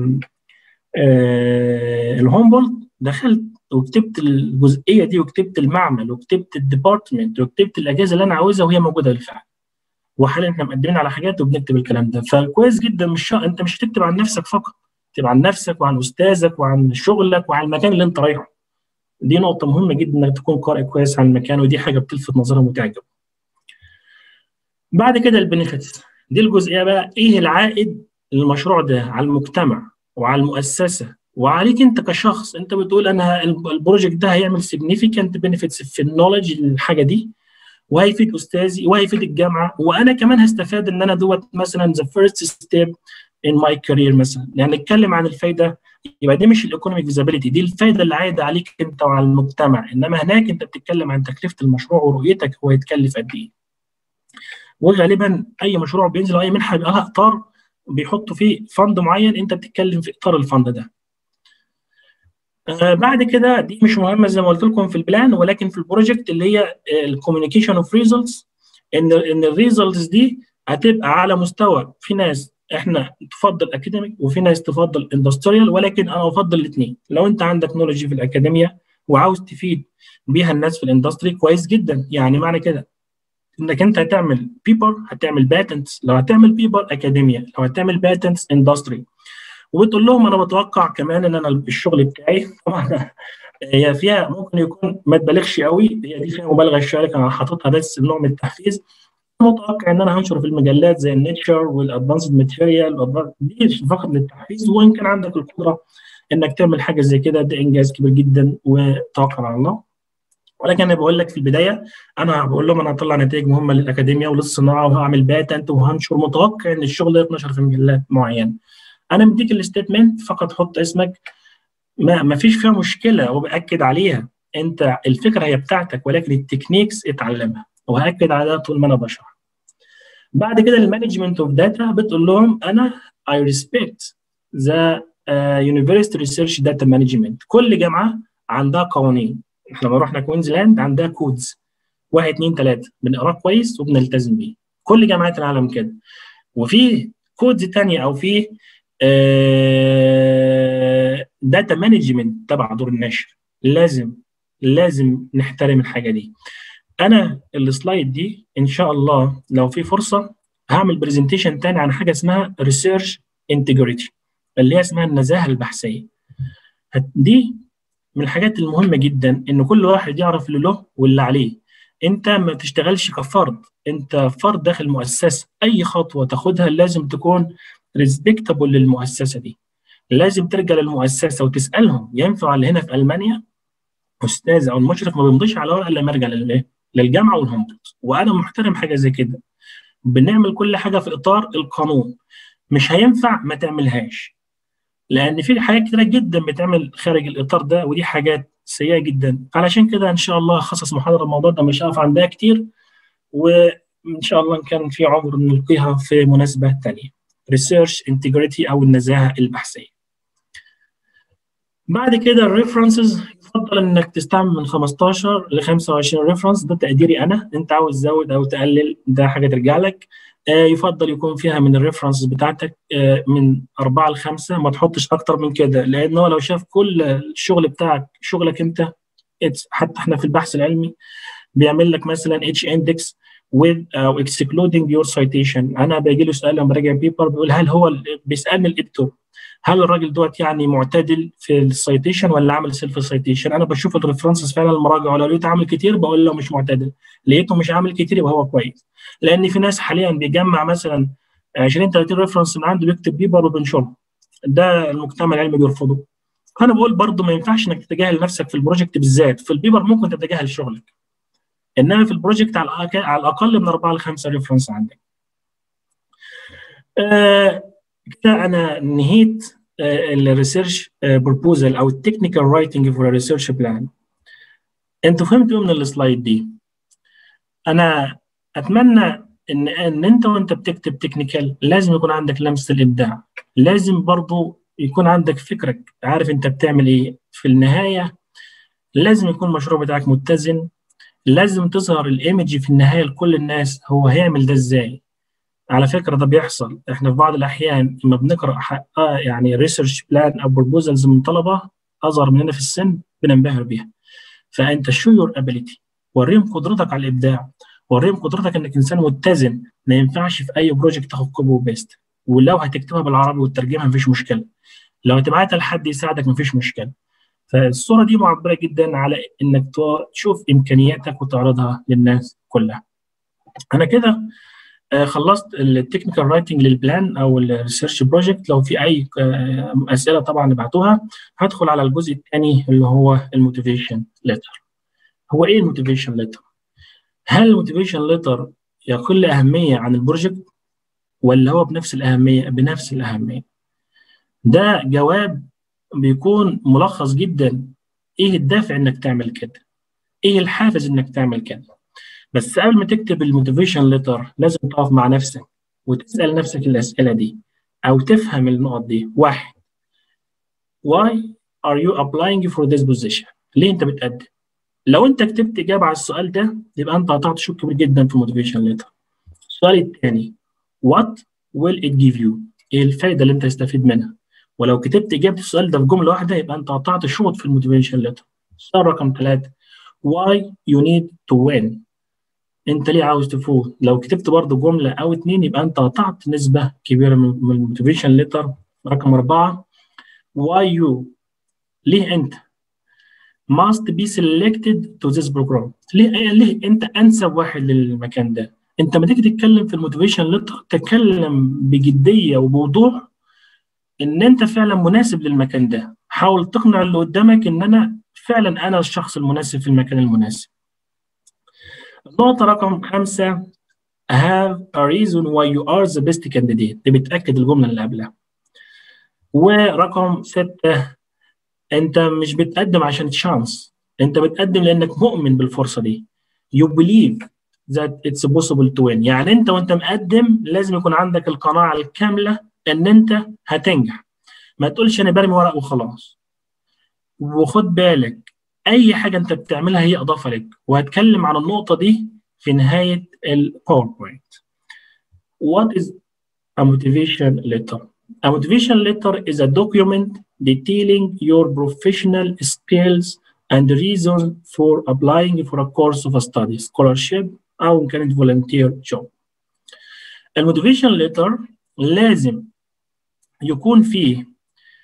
آه الهومبولت دخلت وكتبت الجزئيه دي وكتبت المعمل وكتبت الديبارتمنت وكتبت الاجازه اللي انا عاوزها وهي موجوده بالفعل وحاليا احنا مقدمين على حاجات وبنكتب الكلام ده فكويس جدا مش شا... انت مش هتكتب عن نفسك فقط تكتب عن نفسك وعن استاذك وعن شغلك وعن المكان اللي انت رايحه دي نقطة مهمة جدا انك تكون قارئ كويس عن المكان ودي حاجة بتلفت نظرهم وتعجب. بعد كده البنفيتس دي الجزئية بقى ايه العائد للمشروع ده على المجتمع وعلى المؤسسة وعليك انت كشخص انت بتقول انا البروجكت ده هيعمل significant benefits في النولج الحاجة دي وهيفيد استاذي وهيفيد الجامعة وانا كمان هستفاد ان انا دوت مثلا the first step in my career مثلا يعني نتكلم عن الفايدة يبقى دي مش الايكونوميك فيزابيلتي دي الفايده اللي عايده عليك انت وعلى المجتمع انما هناك انت بتتكلم عن تكلفه المشروع ورؤيتك هو يتكلف قد ايه وغالبا اي مشروع بينزل او اي منحه بيبقى لها اطار بيحطوا فيه فند معين انت بتتكلم في اطار الفند ده آه بعد كده دي مش مهمه زي ما قلت لكم في البلان ولكن في البروجكت اللي هي الكوميونيكيشن اوف ريزلتس ان ان الريزلتس دي هتبقى على مستوى في ناس احنا تفضل اكاديميك وفي ناس تفضل اندستريال ولكن انا افضل الاثنين لو انت عندك نولج في الاكاديميا وعاوز تفيد بيها الناس في الاندستري كويس جدا يعني معنى كده انك انت هتعمل بيبر هتعمل باتنتس لو هتعمل بيبر اكاديميا لو هتعمل باتنتس اندستري وبتقول لهم انا بتوقع كمان ان انا الشغل بتاعي طبعا هي فيها ممكن يكون ما تبالغش قوي هي دي فيها مبالغه شويه انا حاططها بس نوع من التحفيز متوقع ان انا هنشر في المجلات زي النيتشر والادفانسد ماتيريال دي فقط للتحفيز وان كان عندك القدره انك تعمل حاجه زي كده ده انجاز كبير جدا وتوكل على الله ولكن انا بقول لك في البدايه انا بقول لهم انا هطلع نتائج مهمه للاكاديميا وللصناعه وهعمل باتنت وهنشر متوقع ان الشغل ده يتنشر في مجلات معينه انا مديك الستيتمنت فقط حط اسمك ما ما فيش فيها مشكله وباكد عليها انت الفكره هي بتاعتك ولكن التكنيكس اتعلمها وهاكد على ده طول ما انا بشرح بعد كده المانجمنت اوف داتا بتقول لهم انا I respect the uh, university research data management كل جامعه عندها قوانين احنا لما رحنا كوينزلاند عندها كودز واحد اثنين ثلاثه بنقراه كويس وبنلتزم بيه كل جامعات العالم كده وفي كودز ثانيه او في داتا uh, مانجمنت تبع دور النشر لازم لازم نحترم الحاجه دي انا السلايد دي ان شاء الله لو في فرصه هعمل برزنتيشن تاني عن حاجه اسمها ريسيرش انتجريتي اللي هي اسمها النزاهه البحثيه دي من الحاجات المهمه جدا ان كل واحد يعرف اللي له واللي عليه انت ما تشتغلش كفرد انت فرد داخل مؤسسه اي خطوه تاخدها لازم تكون ريسبكتابل للمؤسسه دي لازم ترجع للمؤسسه وتسالهم ينفع اللي هنا في المانيا استاذ او المشرف ما بيمضيش على ورقه الا لما يرجع للجامعه والهومبولت وانا محترم حاجه زي كده بنعمل كل حاجه في اطار القانون مش هينفع ما تعملهاش لان في حاجات كتيره جدا بتعمل خارج الاطار ده ودي حاجات سيئه جدا علشان كده ان شاء الله خصص محاضره الموضوع ده مش هقف عندها كتير وان شاء الله ان كان في عمر نلقيها في مناسبه ثانيه ريسيرش انتجريتي او النزاهه البحثيه بعد كده الريفرنسز يفضل انك تستعمل من 15 ل 25 ريفرنس ده تقديري انا انت عاوز تزود او تقلل ده حاجه ترجع لك آه يفضل يكون فيها من الريفرنس بتاعتك آه من أربعة لخمسة ما تحطش أكتر من كده لأنه لو شاف كل الشغل بتاعك شغلك أنت حتى احنا في البحث العلمي بيعمل لك مثلا اتش اندكس with او uh, excluding your citation انا باجي له سؤال لما براجع بيبر بيقول هل هو بيسالني الاديتور هل الراجل دوت يعني معتدل في السيتيشن ولا عامل سيلف سيتيشن انا بشوف الريفرنسز فعلا المراجع ولو لقيته عامل كتير بقول له مش معتدل لقيته مش عامل كتير يبقى هو كويس لان في ناس حاليا بيجمع مثلا 20 30 ريفرنس من عنده بيكتب بيبر وبينشره ده المجتمع العلمي بيرفضه انا بقول برضه ما ينفعش انك تتجاهل نفسك في البروجكت بالذات في البيبر ممكن تتجاهل شغلك انما في البروجكت على على الاقل من اربعه لخمسه ريفرنس عندك. آه كده انا نهيت آه الريسيرش بروبوزال او التكنيكال رايتنج فور ريسيرش بلان. انتوا فهمتوا من السلايد دي؟ انا اتمنى ان ان انت وانت بتكتب تكنيكال لازم يكون عندك لمسه الابداع، لازم برضو يكون عندك فكرك عارف انت بتعمل ايه، في النهايه لازم يكون المشروع بتاعك متزن لازم تظهر الايمج في النهايه لكل الناس هو هيعمل ده ازاي على فكره ده بيحصل احنا في بعض الاحيان لما بنقرا آه يعني ريسيرش بلان او بروبوزلز من طلبه اصغر مننا في السن بننبهر بيها فانت شو يور ابيليتي وريهم قدرتك على الابداع وريهم قدرتك انك انسان متزن ما ينفعش في اي بروجكت تاخد كوبي وبيست ولو هتكتبها بالعربي وتترجمها مفيش مشكله لو هتبعتها لحد يساعدك مفيش مشكله فالصوره دي معبره جدا على انك تشوف امكانياتك وتعرضها للناس كلها انا كده خلصت التكنيكال رايتنج للبلان او الريسيرش بروجكت لو في اي اسئله طبعا ابعتوها هدخل على الجزء الثاني اللي هو الموتيفيشن ليتر هو ايه الموتيفيشن ليتر هل الموتيفيشن ليتر يقل اهميه عن البروجكت ولا هو بنفس الاهميه بنفس الاهميه ده جواب بيكون ملخص جدا ايه الدافع انك تعمل كده ايه الحافز انك تعمل كده بس قبل ما تكتب الموتيفيشن ليتر لازم تقف مع نفسك وتسال نفسك الاسئله دي او تفهم النقط دي واحد why are you applying for this position ليه انت بتقدم لو انت كتبت اجابه على السؤال ده يبقى انت قطعت شوط كبير جدا في الموتيفيشن ليتر السؤال الثاني what will it give you ايه الفايده اللي انت هتستفيد منها ولو كتبت اجابه السؤال ده في جمله واحده يبقى انت قطعت شوط في الموتيفيشن ليتر السؤال رقم ثلاثه why you need to win انت ليه عاوز تفوز لو كتبت برضه جمله او اتنين يبقى انت قطعت نسبه كبيره من الموتيفيشن ليتر رقم اربعه why you ليه انت must be selected to this program ليه ليه انت انسب واحد للمكان ده انت ما تيجي تتكلم في الموتيفيشن ليتر تتكلم بجديه وبوضوح ان انت فعلا مناسب للمكان ده حاول تقنع اللي قدامك ان انا فعلا انا الشخص المناسب في المكان المناسب النقطه رقم خمسة have a reason why you are the best candidate دي بتاكد الجمله اللي قبلها ورقم ستة انت مش بتقدم عشان تشانس انت بتقدم لانك مؤمن بالفرصه دي you believe that it's possible to win يعني انت وانت مقدم لازم يكون عندك القناعه الكامله ان انت هتنجح ما تقولش انا برمي ورق وخلاص وخد بالك اي حاجه انت بتعملها هي اضافه لك وهتكلم عن النقطه دي في نهايه الباوربوينت What is a motivation letter? A motivation letter is a document detailing your professional skills and reason for applying for a course of study, scholarship أو إن كانت volunteer job. الموتيفيشن ليتر لازم يكون فيه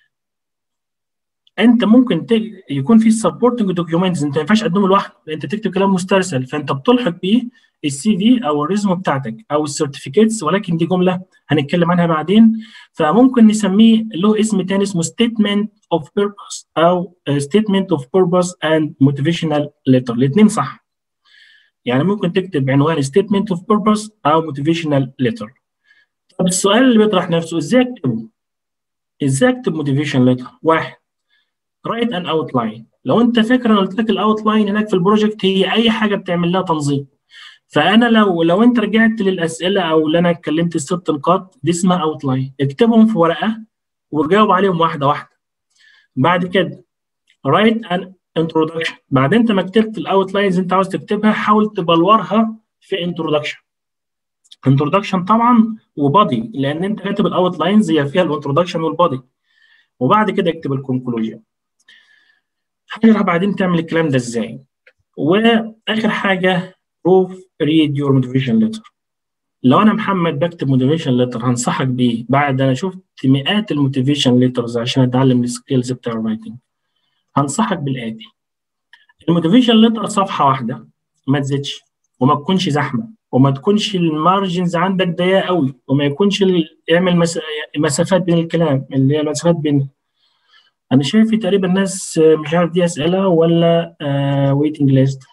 انت ممكن تج... يكون في سبورتنج دوكيومنتس انت ما ينفعش تقدمه لوحده انت تكتب كلام مسترسل فانت بتلحق بيه السي في او الريزوم بتاعتك او السيرتيفيكيتس ولكن دي جمله هنتكلم عنها بعدين فممكن نسميه له اسم تاني اسمه ستيتمنت اوف بيربس او ستيتمنت اوف بيربس اند موتيفيشنال ليتر الاثنين صح يعني ممكن تكتب عنوان ستيتمنت اوف بيربس او موتيفيشنال ليتر طب السؤال اللي بيطرح نفسه ازاي اكتبه؟ ازاي اكتب موتيفيشن ليتر؟ واحد رايت ان اوت لاين لو انت فاكر انا قلت لك الاوت لاين هناك في البروجكت هي اي حاجه بتعمل لها تنظيم فانا لو لو انت رجعت للاسئله او اللي انا اتكلمت الست نقاط دي اسمها اوت لاين اكتبهم في ورقه وجاوب عليهم واحده واحده بعد كده write an introduction بعد انت ما كتبت الاوتلاينز انت عاوز تكتبها حاول تبلورها في introduction introduction طبعا وبادي لان انت كاتب الاوتلاينز هي فيها الانترودكشن والبادي وبعد كده اكتب الكونكلوجن هنشرح بعدين تعمل الكلام ده ازاي واخر حاجه proof read your motivation letter لو انا محمد بكتب موتيفيشن ليتر هنصحك بيه بعد انا شفت مئات الموتيفيشن ليترز عشان اتعلم السكيلز بتاع الرايتنج هنصحك بالاتي الموتيفيشن ليتر صفحه واحده ما تزيدش وما تكونش زحمه وما تكونش المارجنز عندك ضيقه قوي وما يكونش يعمل مس... مسافات بين الكلام اللي هي المسافات بين انا شايف في تقريبا ناس مش عارف دي اسئله ولا ويتنج ليست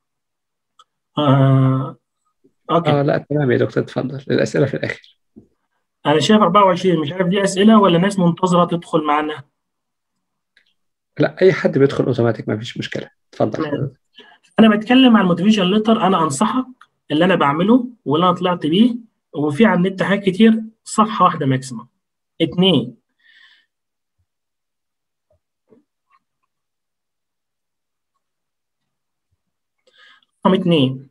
آه اوكي اه لا تمام يا دكتور اتفضل الاسئله في الاخر انا شايف 24 مش عارف دي اسئله ولا ناس منتظره تدخل معانا لا اي حد بيدخل اوتوماتيك ما فيش مشكله اتفضل انا بتكلم عن الموتيفيشن ليتر انا انصحك اللي انا بعمله واللي انا طلعت بيه وفي على النت حاجات كتير صفحه واحده ماكسيمم اتنين رقم اتنين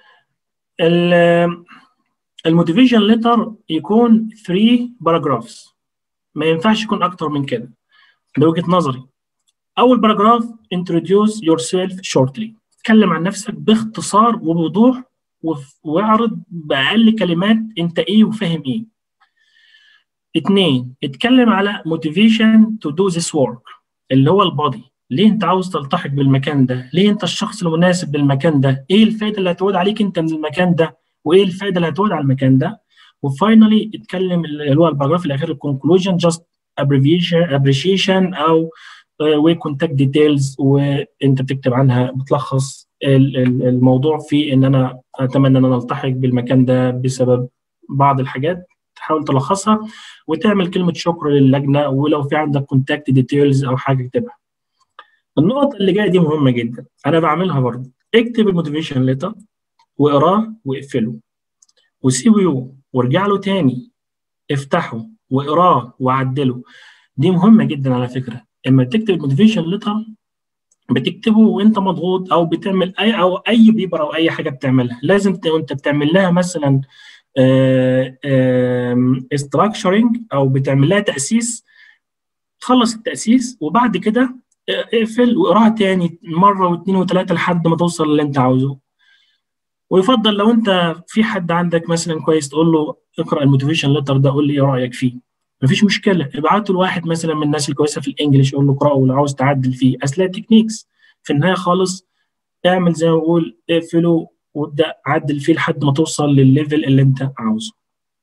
الموتيفيشن ليتر يكون 3 باراجرافز ما ينفعش يكون اكتر من كده ده وجهه نظري اول باراجراف introduce yourself shortly اتكلم عن نفسك باختصار وبوضوح واعرض باقل كلمات انت ايه وفاهم ايه اتنين اتكلم على motivation to do this work اللي هو البادي ليه انت عاوز تلتحق بالمكان ده ليه انت الشخص المناسب للمكان ده ايه الفائده اللي هتعود عليك انت من المكان ده وايه الفائده اللي هتعود على المكان ده وفاينلي اتكلم اللي هو الباراجراف الاخير الكونكلوجن جاست ابريشيشن او وكونتاكت ديتيلز وانت بتكتب عنها بتلخص الموضوع في ان انا اتمنى ان انا التحق بالمكان ده بسبب بعض الحاجات تحاول تلخصها وتعمل كلمه شكر للجنه ولو في عندك كونتاكت ديتيلز او حاجه اكتبها النقطه اللي جايه دي مهمه جدا انا بعملها برضه اكتب الموتيفيشن ليتر واقراه واقفله وسيبه وارجع له تاني افتحه واقراه وعدله دي مهمه جدا على فكره اما تكتب الموتيفيشن ليتر بتكتبه وانت مضغوط او بتعمل اي او اي بيبر او اي حاجه بتعملها لازم وانت بتعمل لها مثلا استراكشرنج او بتعمل لها تاسيس تخلص التاسيس وبعد كده اقفل واقراها تاني مره واثنين وثلاثه لحد ما توصل اللي انت عاوزه ويفضل لو انت في حد عندك مثلا كويس تقول له اقرا الموتيفيشن ليتر ده قول لي ايه رايك فيه مفيش مشكله ابعته لواحد مثلا من الناس الكويسه في الانجليش قول له اقراه ولو عاوز تعدل فيه اصل تكنيكس في النهايه خالص اعمل زي ما بقول اقفله وابدا عدل فيه لحد ما توصل للليفل اللي انت عاوزه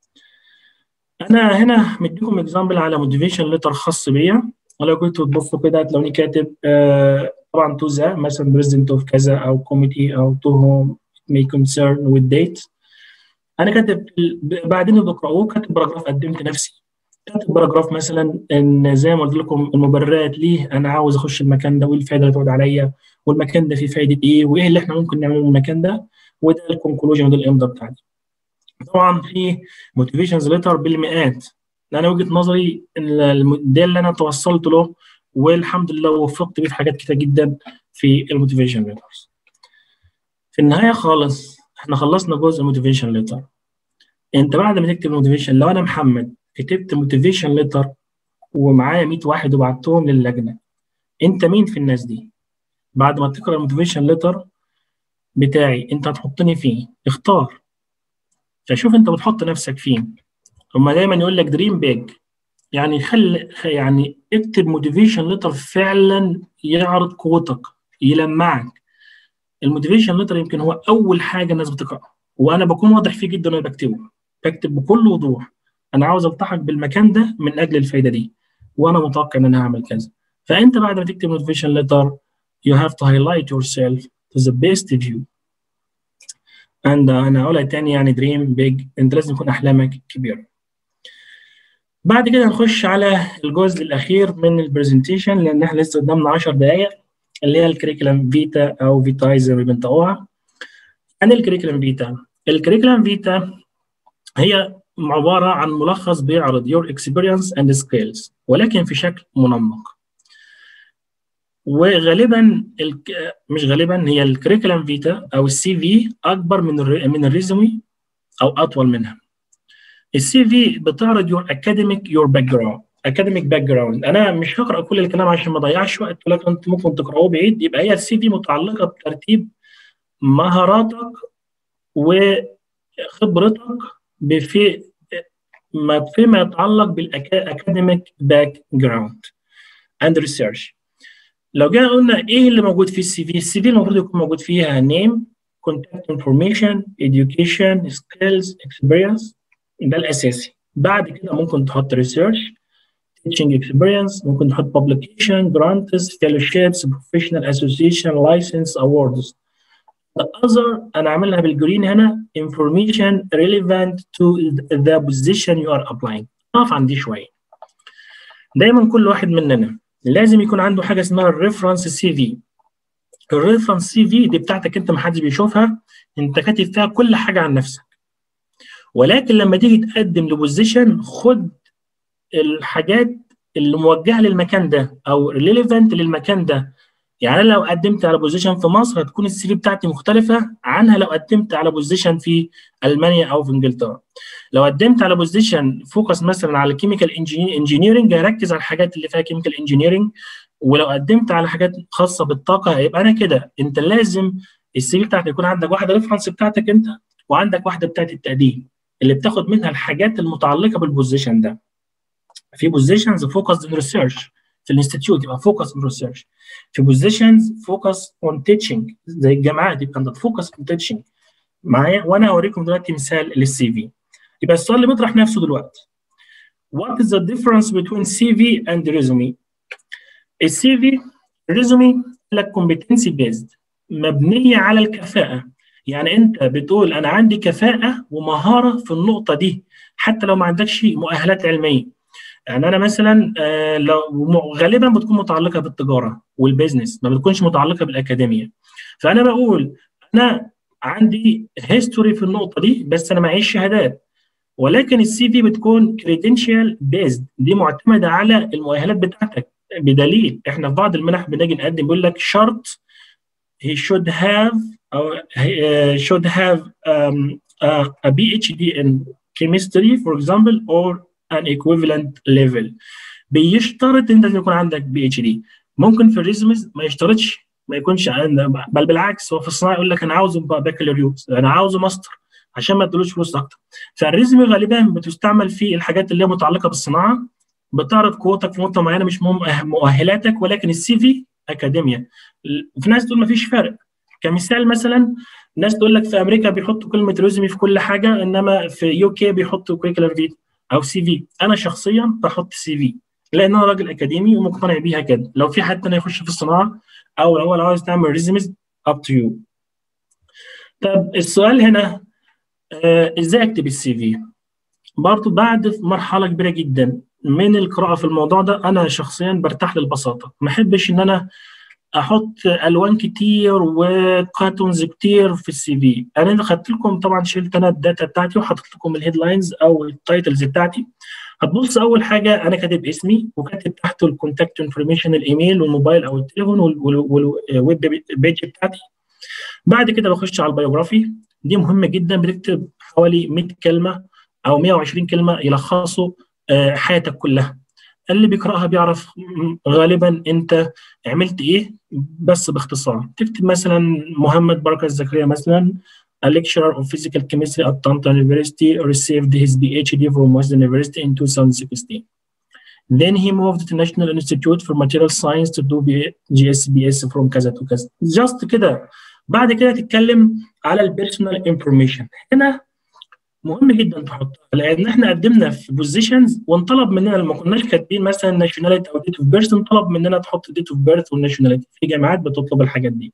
انا هنا مديكم اكزامبل على موتيفيشن ليتر خاص بيا ولو كنتوا تبصوا كده هتلاقوني كاتب آه طبعا تو ذا مثلا بريزدنت اوف كذا او كوميتي او تو هوم may concern with date انا كاتب بعدين بقراه كاتب باراجراف قدمت نفسي كاتب باراجراف مثلا ان زي ما قلت لكم المبررات ليه انا عاوز اخش المكان ده وايه الفائده اللي تعود عليا والمكان ده فيه فائده ايه وايه اللي احنا ممكن نعمله من المكان ده وده الكونكلوجن وده الامضاء بتاعتي طبعا في موتيفيشنز ليتر بالمئات انا وجهه نظري ان ده اللي انا توصلت له والحمد لله وفقت بيه في حاجات كتير جدا في الموتيفيشن ليترز في النهايه خالص احنا خلصنا جزء الموتيفيشن ليتر انت بعد ما تكتب موتيفيشن لو انا محمد كتبت موتيفيشن ليتر ومعايا 100 واحد وبعتهم للجنه انت مين في الناس دي بعد ما تقرا الموتيفيشن ليتر بتاعي انت هتحطني فيه اختار فشوف انت بتحط نفسك فين هما دايما يقول لك دريم بيج يعني خل يعني اكتب موتيفيشن ليتر فعلا يعرض قوتك يلمعك الموتيفيشن ليتر يمكن هو اول حاجه الناس بتقراها وانا بكون واضح فيه جدا وانا بكتبه بكتب بكل وضوح انا عاوز التحق بالمكان ده من اجل الفايده دي وانا متوقع ان انا هعمل كذا فانت بعد ما تكتب موتيفيشن ليتر you have to highlight yourself to the best view and انا اقولها تاني يعني دريم بيج انت لازم يكون احلامك كبيره بعد كده نخش على الجزء الاخير من البرزنتيشن لان احنا لسه قدامنا 10 دقائق اللي هي الكريكولم فيتا او فيتاي زي ما بنطقوها عن الكريكولم فيتا الكريكولم فيتا هي عباره عن ملخص بيعرض your experience and skills ولكن في شكل منمق وغالبا مش غالبا هي الكريكولم فيتا او السي في اكبر من ال من الريزومي او اطول منها السي في بتعرض يور اكاديميك يور باك جراوند اكاديميك باك جراوند انا مش هقرا كل الكلام عشان ما اضيعش وقت ولكن انت ممكن تقراه بعيد يبقى هي السي في متعلقه بترتيب مهاراتك وخبرتك بفي ما فيما يتعلق بالاكاديميك باك جراوند اند ريسيرش لو جينا قلنا ايه اللي موجود في السي في السي في المفروض يكون موجود فيها نيم contact information education skills experience ده الاساسي بعد كده ممكن تحط research teaching experience ممكن تحط publication grants fellowships professional association license awards the other انا عاملها بالجرين هنا information relevant to the position you are applying اقف عندي شويه دايما كل واحد مننا لازم يكون عنده حاجه اسمها الريفرنس سي في الريفرنس سي في دي بتاعتك انت ما حدش بيشوفها انت كاتب فيها كل حاجه عن نفسك ولكن لما تيجي تقدم لبوزيشن خد الحاجات اللي موجهه للمكان ده او ريليفنت للمكان ده يعني لو قدمت على بوزيشن في مصر هتكون السي في بتاعتي مختلفه عنها لو قدمت على بوزيشن في المانيا او في انجلترا لو قدمت على بوزيشن فوكس مثلا على كيميكال انجينيرنج هركز على الحاجات اللي فيها كيميكال انجينيرنج ولو قدمت على حاجات خاصه بالطاقه هيبقى انا كده انت لازم السي في بتاعتك يكون عندك واحده ريفرنس بتاعتك انت وعندك واحده بتاعت التقديم اللي بتاخد منها الحاجات المتعلقه بالبوزيشن ده في بوزيشنز فوكس ان ريسيرش في الانستتيوت يبقى فوكس اون ريسيرش في بوزيشنز فوكس اون تيتشنج زي الجامعات يبقى فوكس اون تيتشنج معايا وانا هوريكم دلوقتي مثال للسي في يبقى السؤال اللي بيطرح نفسه دلوقتي What is the difference between CV and resume؟ السي في الريزومي لك competency based مبنيه على الكفاءه يعني انت بتقول انا عندي كفاءه ومهاره في النقطه دي حتى لو ما عندكش مؤهلات علميه يعني انا مثلا آه لو غالبا بتكون متعلقه بالتجاره والبيزنس ما بتكونش متعلقه بالاكاديميه فانا بقول انا عندي هيستوري في النقطه دي بس انا معيش شهادات ولكن السي في بتكون كريدنشال بيزد دي معتمده على المؤهلات بتاعتك بدليل احنا في بعض المنح بنيجي نقدم بيقول لك شرط he should have or uh, should have um, uh, a PhD in chemistry for example or an equivalent level بيشترط انت يكون عندك بي اتش دي ممكن في الريزمز ما يشترطش ما يكونش بل بالعكس هو في الصناعه يقول لك انا عاوزه بكالوريوس انا عاوزه ماستر عشان ما ادلوش فلوس اكتر فالريزمي غالبا بتستعمل في الحاجات اللي هي متعلقه بالصناعه بتعرض قوتك في نقطه معينه مش مؤهلاتك ولكن السي في اكاديميا في ناس تقول ما فيش فرق كمثال مثلا ناس تقول لك في امريكا بيحطوا كلمه ريزمي في كل حاجه انما في يو كي بيحطوا كريكولار فيتا او سي في انا شخصيا بحط سي في لان انا راجل اكاديمي ومقتنع بيها كده لو في حد تاني يخش في الصناعه او لو هو عاوز تعمل ريزمز اب تو يو طب السؤال هنا آه ازاي اكتب السي في برضه بعد مرحله كبيره جدا من القراءه في الموضوع ده انا شخصيا برتاح للبساطه ما احبش ان انا احط الوان كتير وكاتونز كتير في السي في انا خدت لكم طبعا شلت انا الداتا بتاعتي وحطيت لكم الهيدلاينز او التايتلز بتاعتي هتبص اول حاجه انا كاتب اسمي وكاتب تحته الكونتاكت انفورميشن الايميل والموبايل او التليفون والويب بيج بتاعتي بعد كده بخش على البيوجرافي دي مهمه جدا بتكتب حوالي 100 كلمه او 120 كلمه يلخصوا حياتك كلها اللي بيقراها بيعرف غالبا انت عملت ايه بس باختصار تكتب مثلا محمد بركه زكريا مثلا a lecturer of physical chemistry at Tanta University received his PhD from Western University in 2016 then he moved to National Institute for Material Science to do GSBS from كذا to كذا just كده بعد كده تتكلم على البيرسونال انفورميشن هنا مهم جدا تحطها لان احنا قدمنا في بوزيشنز وانطلب مننا لما كناش كاتبين مثلا ناشوناليتي او ديت اوف بيرث انطلب مننا تحط ديت اوف بيرث والناشوناليتي في جامعات بتطلب الحاجات دي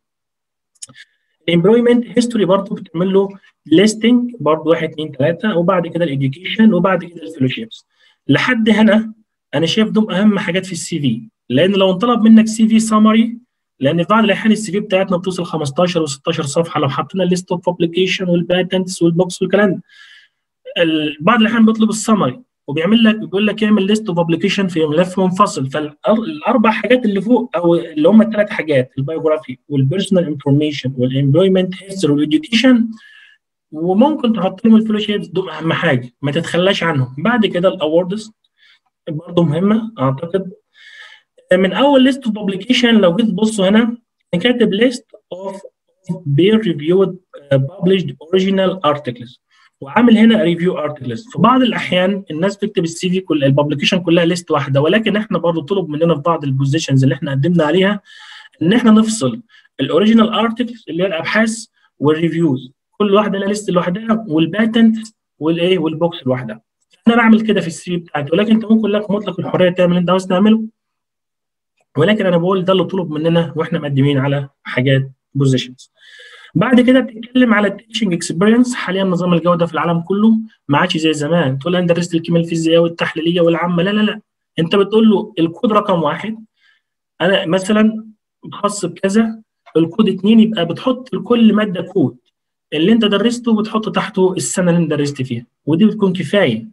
الامبلويمنت هيستوري برضه بتعمل له ليستنج برضه 1 2 3 وبعد كده الاديوكيشن وبعد كده الفيلوشيبس لحد هنا انا شايف دول اهم حاجات في السي في لان لو انطلب منك سي في سمري لان في بعض الاحيان السي في بتاعتنا بتوصل 15 و16 صفحه لو حطينا ليست اوف ابلكيشن والباتنتس والبوكس والكلام ده بعض الاحيان بيطلب السمري وبيعمل لك بيقول لك اعمل ليست اوف ابلكيشن في ملف منفصل فالاربع حاجات اللي فوق او اللي هم الثلاث حاجات البايوجرافي والبيرسونال انفورميشن والامبلويمنت هيستوري والاديوكيشن وممكن تحط لهم الفلو شيبس دول اهم حاجه ما تتخلاش عنهم بعد كده الاوردز برضه مهمه اعتقد من اول ليست اوف بابليكيشن لو جيت تبصوا هنا كاتب ليست اوف peer reviewed uh, published original articles وعامل هنا ريفيو ارتكلز في بعض الاحيان الناس بتكتب السي في كل الببليكيشن كلها ليست واحده ولكن احنا برضو طلب مننا في بعض البوزيشنز اللي احنا قدمنا عليها ان احنا نفصل الاوريجينال ارتكلز اللي هي الابحاث والريفيوز كل واحده لها ليست لوحدها والباتنت والايه والبوكس لوحدها انا بعمل كده في السي في بتاعتي ولكن انت ممكن لك مطلق الحريه تعمل اللي انت عاوز تعمله ولكن انا بقول ده اللي طلب مننا واحنا مقدمين على حاجات بوزيشنز بعد كده بتتكلم على التيشنج اكسبيرينس حاليا نظام الجوده في العالم كله ما عادش زي زمان تقول انا درست الكيمياء الفيزيائيه والتحليليه والعامه لا لا لا انت بتقول له الكود رقم واحد انا مثلا خاص بكذا الكود اتنين يبقى بتحط لكل ماده كود اللي انت درسته بتحط تحته السنه اللي انت درست فيها ودي بتكون كفايه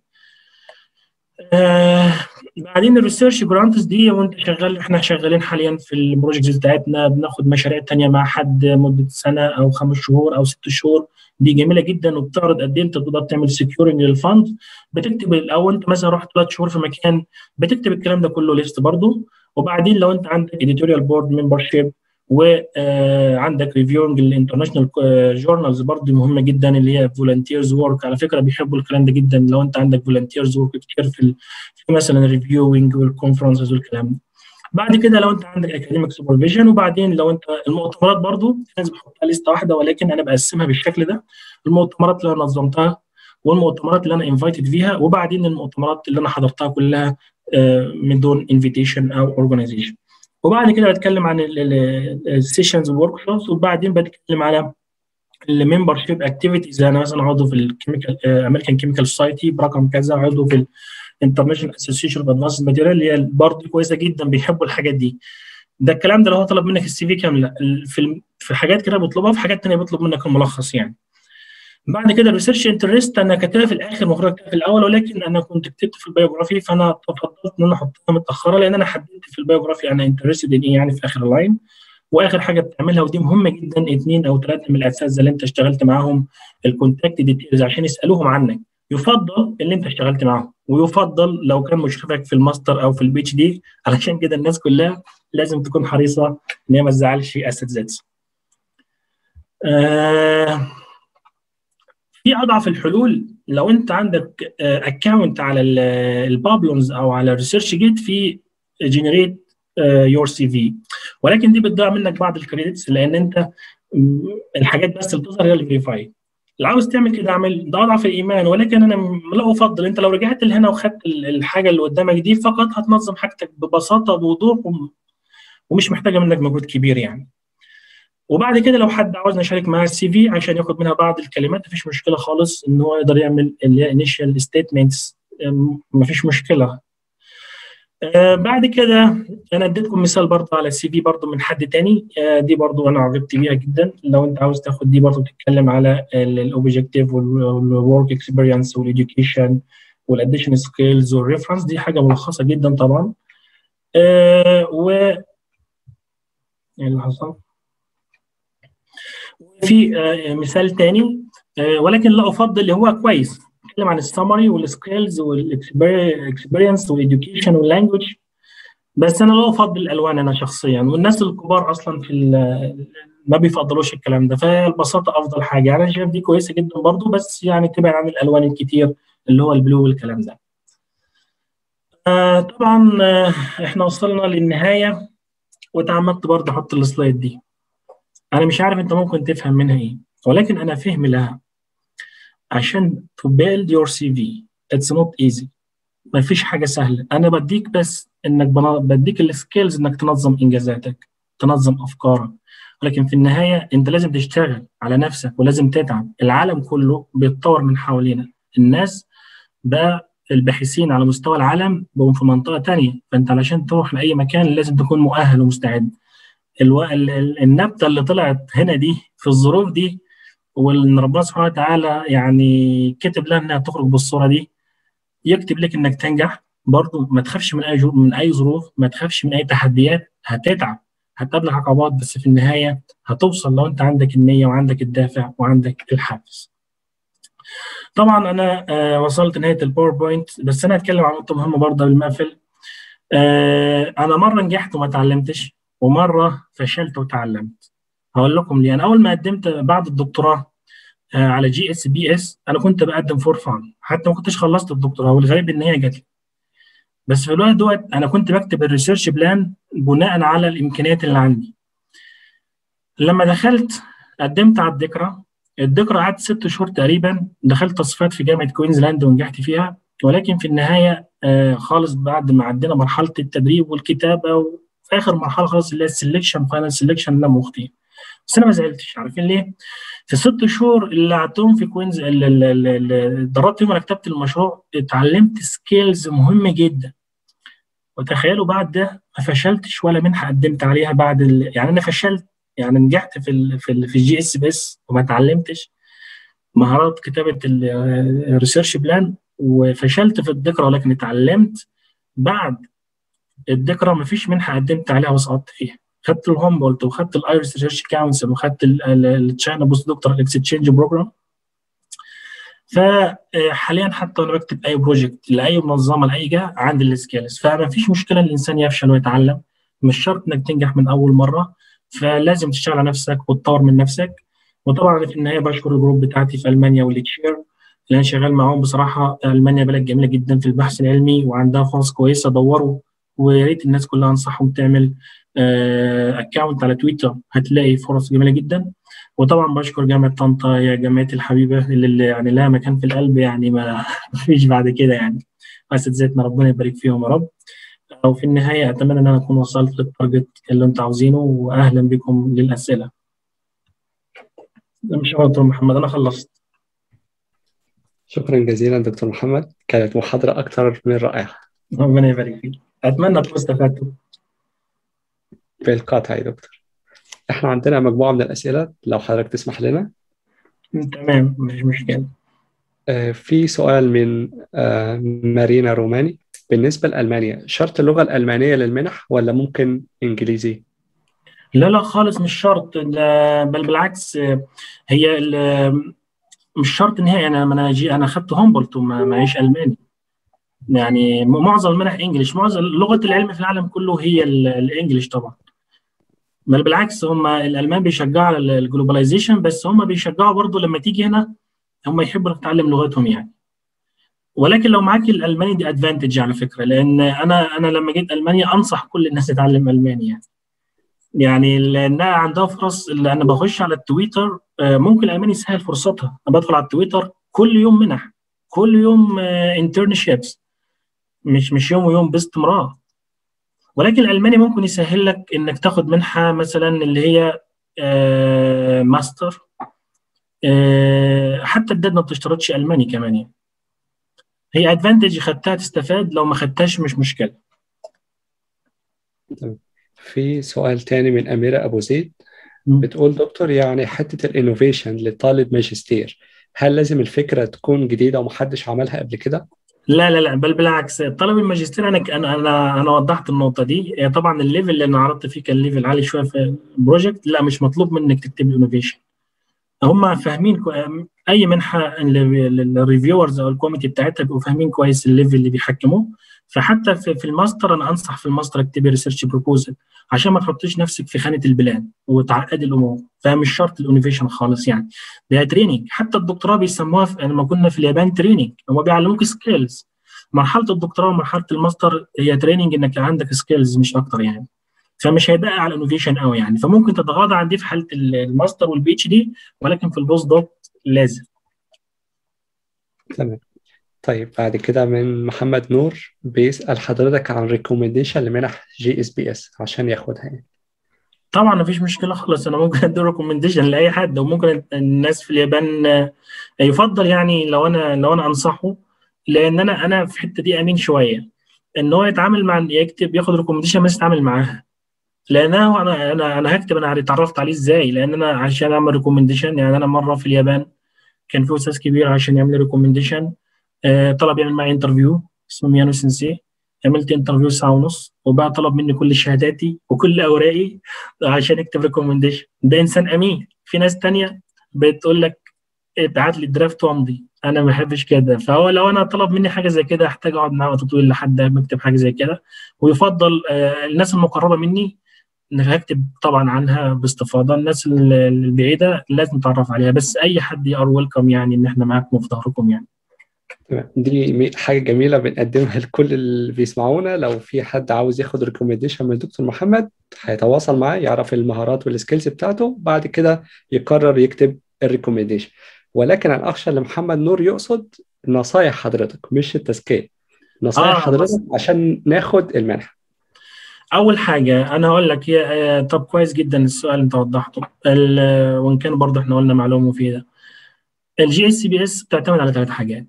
آه بعدين الريسيرش جرانتس دي وانت شغال احنا شغالين حاليا في البروجكتس بتاعتنا بناخد مشاريع تانية مع حد مده سنه او خمس شهور او ست شهور دي جميله جدا وبتعرض قد ايه انت تقدر تعمل سكيورنج للفند بتكتب او انت مثلا رحت ثلاث شهور في مكان بتكتب الكلام ده كله ليست برضه وبعدين لو انت عندك اديتوريال بورد ممبر شيب وعندك ريفيوينج الانترناشونال جورنالز برضه مهمه جدا اللي هي فولنتيرز ورك على فكره بيحبوا الكلام ده جدا لو انت عندك فولنتيرز ورك كتير في, في مثلا الريفيوينج والكونفرنسز والكلام ده بعد كده لو انت عندك اكاديميك سوبرفيجن وبعدين لو انت المؤتمرات برضه لازم احطها لسته واحده ولكن انا بقسمها بالشكل ده المؤتمرات اللي انا نظمتها والمؤتمرات اللي انا انفايتد فيها وبعدين المؤتمرات اللي انا حضرتها كلها من دون انفيتيشن او اورجانيزيشن وبعد كده بتكلم عن السيشنز والورك شوبس وبعدين بتكلم على الممبر شيب اكتيفيتيز انا مثلا عضو في الكيميكال امريكان كيميكال سوسايتي برقم كذا عضو في الانترناشونال اسوسيشن اوف ادفانسد ماتيريال اللي هي برضه كويسه جدا بيحبوا الحاجات دي ده الكلام ده لو هو طلب منك السي في كامله في في حاجات كده بيطلبها في حاجات ثانيه بيطلب منك الملخص يعني بعد كده الريسيرش انترست انا كتبها في الاخر المفروض في الاول ولكن انا كنت كتبت في البيوجرافي فانا تفضلت ان انا احطها متاخره لان انا حددت في البيوجرافي انا انترستد ان ايه يعني في اخر اللاين واخر حاجه بتعملها ودي مهمه جدا اثنين او ثلاثه من الاساتذه اللي انت اشتغلت معاهم الكونتاكت ديتيلز عشان يسالوهم عنك يفضل اللي انت اشتغلت معاهم ويفضل لو كان مشرفك في الماستر او في البي اتش دي علشان كده الناس كلها لازم تكون حريصه ان هي ما تزعلش اساتذتها. آه في اضعف الحلول لو انت عندك اكونت على البابلونز او على ريسيرش جيت في جنريت يور سي في ولكن دي بتضيع منك بعض الكريدتس لان انت الحاجات بس اللي بتظهر هي الفيريفاي لو عاوز تعمل كده اعمل ده اضعف الايمان ولكن انا لا افضل انت لو رجعت لهنا وخدت الحاجه اللي قدامك دي فقط هتنظم حاجتك ببساطه بوضوح ومش محتاجه منك مجهود كبير يعني وبعد كده لو حد عاوزنا نشارك معاه السي في عشان ياخد منها بعض الكلمات مفيش مشكله خالص ان هو يقدر يعمل اللي هي انيشال ستيتمنتس مفيش مشكله آه بعد كده انا اديتكم مثال برضه على السي في برضه من حد تاني آه دي برضه انا عجبت بيها جدا لو انت عاوز تاخد دي برضه بتتكلم على الاوبجكتيف والورك اكسبيرينس والاديوكيشن والاديشن سكيلز والريفرنس دي حاجه ملخصه جدا طبعا آه و ايه اللي حصل؟ في مثال تاني ولكن لا افضل اللي هو كويس بتكلم عن السمري والسكيلز والاكسبيرينس والاديوكيشن واللانجوج بس انا لا افضل الالوان انا شخصيا والناس الكبار اصلا في ما بيفضلوش الكلام ده فالبساطه افضل حاجه يعني انا شايف دي كويسه جدا برضو بس يعني تبعد عن الالوان الكتير اللي هو البلو والكلام ده آه طبعا آه احنا وصلنا للنهايه وتعمدت برضه احط السلايد دي انا مش عارف انت ممكن تفهم منها ايه ولكن انا فهم لها عشان to build your CV it's not easy ما فيش حاجه سهله انا بديك بس انك بديك السكيلز انك تنظم انجازاتك تنظم افكارك ولكن في النهايه انت لازم تشتغل على نفسك ولازم تتعب العالم كله بيتطور من حوالينا الناس بقى الباحثين على مستوى العالم بقوا في منطقه تانية فانت علشان تروح لاي مكان لازم تكون مؤهل ومستعد الو... النبته اللي طلعت هنا دي في الظروف دي وان ربنا سبحانه وتعالى يعني كتب لها انها تخرج بالصوره دي يكتب لك انك تنجح برضه ما تخافش من اي جو... من اي ظروف ما تخافش من اي تحديات هتتعب هتقابلك عقبات بس في النهايه هتوصل لو انت عندك النيه وعندك الدافع وعندك الحافز طبعا انا آه وصلت نهايه الباوربوينت بس انا هتكلم عن نقطه مهمه برضه قبل ما اقفل آه انا مره نجحت وما اتعلمتش ومره فشلت وتعلمت هقول لكم ليه انا اول ما قدمت بعد الدكتوراه آه على جي اس بي اس انا كنت بقدم فور فان حتى ما كنتش خلصت الدكتوراه والغريب ان هي جات لي بس في الوقت دوت انا كنت بكتب الريسيرش بلان بناء على الامكانيات اللي عندي لما دخلت قدمت على الذكرى الذكرى قعدت ست شهور تقريبا دخلت تصفيات في جامعه كوينزلاند ونجحت فيها ولكن في النهايه آه خالص بعد ما عدينا مرحله التدريب والكتابه وفي اخر مرحله خالص اللي هي السلكشن فاينل سلكشن انا مختي بس انا ما زعلتش عارفين ليه؟ في الست شهور اللي قعدتهم في كوينز اللي اتدربت فيهم انا كتبت المشروع اتعلمت سكيلز مهمه جدا وتخيلوا بعد ده ما فشلتش ولا منحه قدمت عليها بعد ال... يعني انا فشلت يعني نجحت في ال في ال في الجي اس بس وما اتعلمتش مهارات كتابه الريسيرش بلان وفشلت في الذكرى ولكن اتعلمت بعد الذكرى ما فيش منحه قدمت عليها وسقطت فيها خدت الهومبولت وخدت الايرس ريسيرش كونسل وخدت التشاينا بوست دكتور اكستشينج بروجرام فحاليا حتى وانا بكتب اي بروجكت لاي منظمه لاي جهه عندي السكيلز فما فيش مشكله الانسان يفشل ويتعلم مش شرط انك تنجح من اول مره فلازم تشتغل على نفسك وتطور من نفسك وطبعا في النهايه بشكر الجروب بتاعتي في المانيا واللي تشير اللي انا شغال معاهم بصراحه المانيا بلد جميله جدا في البحث العلمي وعندها فرص كويسه دوروا ويا ريت الناس كلها انصحهم تعمل اكونت على تويتر هتلاقي فرص جميله جدا وطبعا بشكر جامعه طنطا يا جامعتي الحبيبه اللي يعني لها مكان في القلب يعني ما فيش بعد كده يعني اساتذتنا ربنا يبارك فيهم يا رب وفي النهايه اتمنى ان انا اكون وصلت للتارجت اللي انتم عاوزينه واهلا بكم للاسئله مش دكتور محمد انا خلصت شكرا جزيلا دكتور محمد كانت محاضره اكثر من رائعه ربنا يبارك فيك اتمنى تكونوا استفدتوا بالقطع يا دكتور احنا عندنا مجموعة من الأسئلة لو حضرتك تسمح لنا تمام مش مشكلة آه في سؤال من آه مارينا روماني بالنسبة لألمانيا شرط اللغة الألمانية للمنح ولا ممكن إنجليزي؟ لا لا خالص مش شرط بل بالعكس هي مش شرط نهائي انا انا جي انا اخدت هومبولت وما معيش الماني يعني معظم المنح انجلش معظم لغه العلم في العالم كله هي الانجليش طبعا بل بالعكس هم الالمان بيشجعوا على الجلوباليزيشن بس هم بيشجعوا برضه لما تيجي هنا هم يحبوا انك تتعلم لغتهم يعني ولكن لو معاك الالماني دي ادفانتج على فكره لان انا انا لما جيت المانيا انصح كل الناس تتعلم الماني يعني يعني لانها عندها فرص اللي انا بخش على التويتر ممكن الالماني يسهل فرصتها انا بدخل على التويتر كل يوم منح كل يوم انترنشيبس مش مش يوم ويوم باستمرار ولكن الالماني ممكن يسهل لك انك تاخد منحه مثلا اللي هي آه ماستر آه حتى الداد ما بتشترطش الماني كمان يعني هي ادفانتج خدتها تستفاد لو ما خدتهاش مش مشكله في سؤال تاني من أميرة أبو زيد بتقول دكتور يعني حتة الانوفيشن لطالب ماجستير هل لازم الفكرة تكون جديدة ومحدش عملها قبل كده؟ لا لا لا بل بالعكس طلب الماجستير انا انا انا انا وضحت النقطه دي طبعا الليفل اللي انا عرضت فيه كان ليفل عالي شويه في البروجكت لا مش مطلوب منك تكتب انوفيشن هم فاهمين اي منحه الريفيورز او الكوميتي بتاعتها بيبقوا فاهمين كويس الليفل اللي بيحكموه فحتى في, في الماستر انا انصح في الماستر اكتبي ريسيرش بروبوزل عشان ما تحطيش نفسك في خانه البلان وتعقدي الامور فمش شرط الانوفيشن خالص يعني ده تريننج حتى الدكتوراه بيسموها في لما كنا في اليابان تريننج هم بيعلموك سكيلز مرحله الدكتوراه ومرحله الماستر هي تريننج انك عندك سكيلز مش اكتر يعني فمش هيدقق على الانوفيشن قوي يعني فممكن تتغاضى عن دي في حاله الماستر والبي اتش دي ولكن في البوست دوك لازم تمام طيب بعد كده من محمد نور بيسأل حضرتك عن ريكومنديشن لمنح جي اس بي اس عشان ياخدها يعني طبعا مفيش مشكله خالص انا ممكن ادي ريكومنديشن لاي حد وممكن الناس في اليابان يفضل يعني لو انا لو انا انصحه لان انا انا في الحته دي امين شويه ان هو يتعامل مع يكتب ياخد ريكومنديشن بس يتعامل معاها لان انا انا انا هكتب انا اتعرفت عليه ازاي لان انا عشان اعمل ريكومنديشن يعني انا مره في اليابان كان في استاذ كبير عشان يعمل ريكومنديشن آه طلب يعمل معي انترفيو اسمه ميانو سensei عملت انترفيو ساعه ونص وبعد طلب مني كل شهاداتي وكل اوراقي عشان اكتب ريكومنديشن ده انسان امين في ناس تانية بتقول لك ابعت لي الدرافت وامضي انا ما بحبش كده فهو لو انا طلب مني حاجه زي كده احتاج اقعد معاه وقت طويل لحد ما اكتب حاجه زي كده ويفضل آه الناس المقربه مني ان هكتب طبعا عنها باستفاضه الناس البعيده لازم نتعرف عليها بس اي حد ار ويلكم يعني ان احنا معاكم في ظهركم يعني دي حاجة جميلة بنقدمها لكل اللي بيسمعونا لو في حد عاوز ياخد ريكومنديشن من الدكتور محمد هيتواصل معاه يعرف المهارات والسكيلز بتاعته بعد كده يقرر يكتب الريكومنديشن ولكن انا اخشى ان محمد نور يقصد نصايح حضرتك مش التزكية نصايح آه، حضرتك عشان ناخد المنحة اول حاجه انا هقول لك هي طب كويس جدا السؤال اللي انت وضحته ال- وان كان برضه احنا قلنا معلومه مفيده الجي اس بي اس بتعتمد على ثلاث حاجات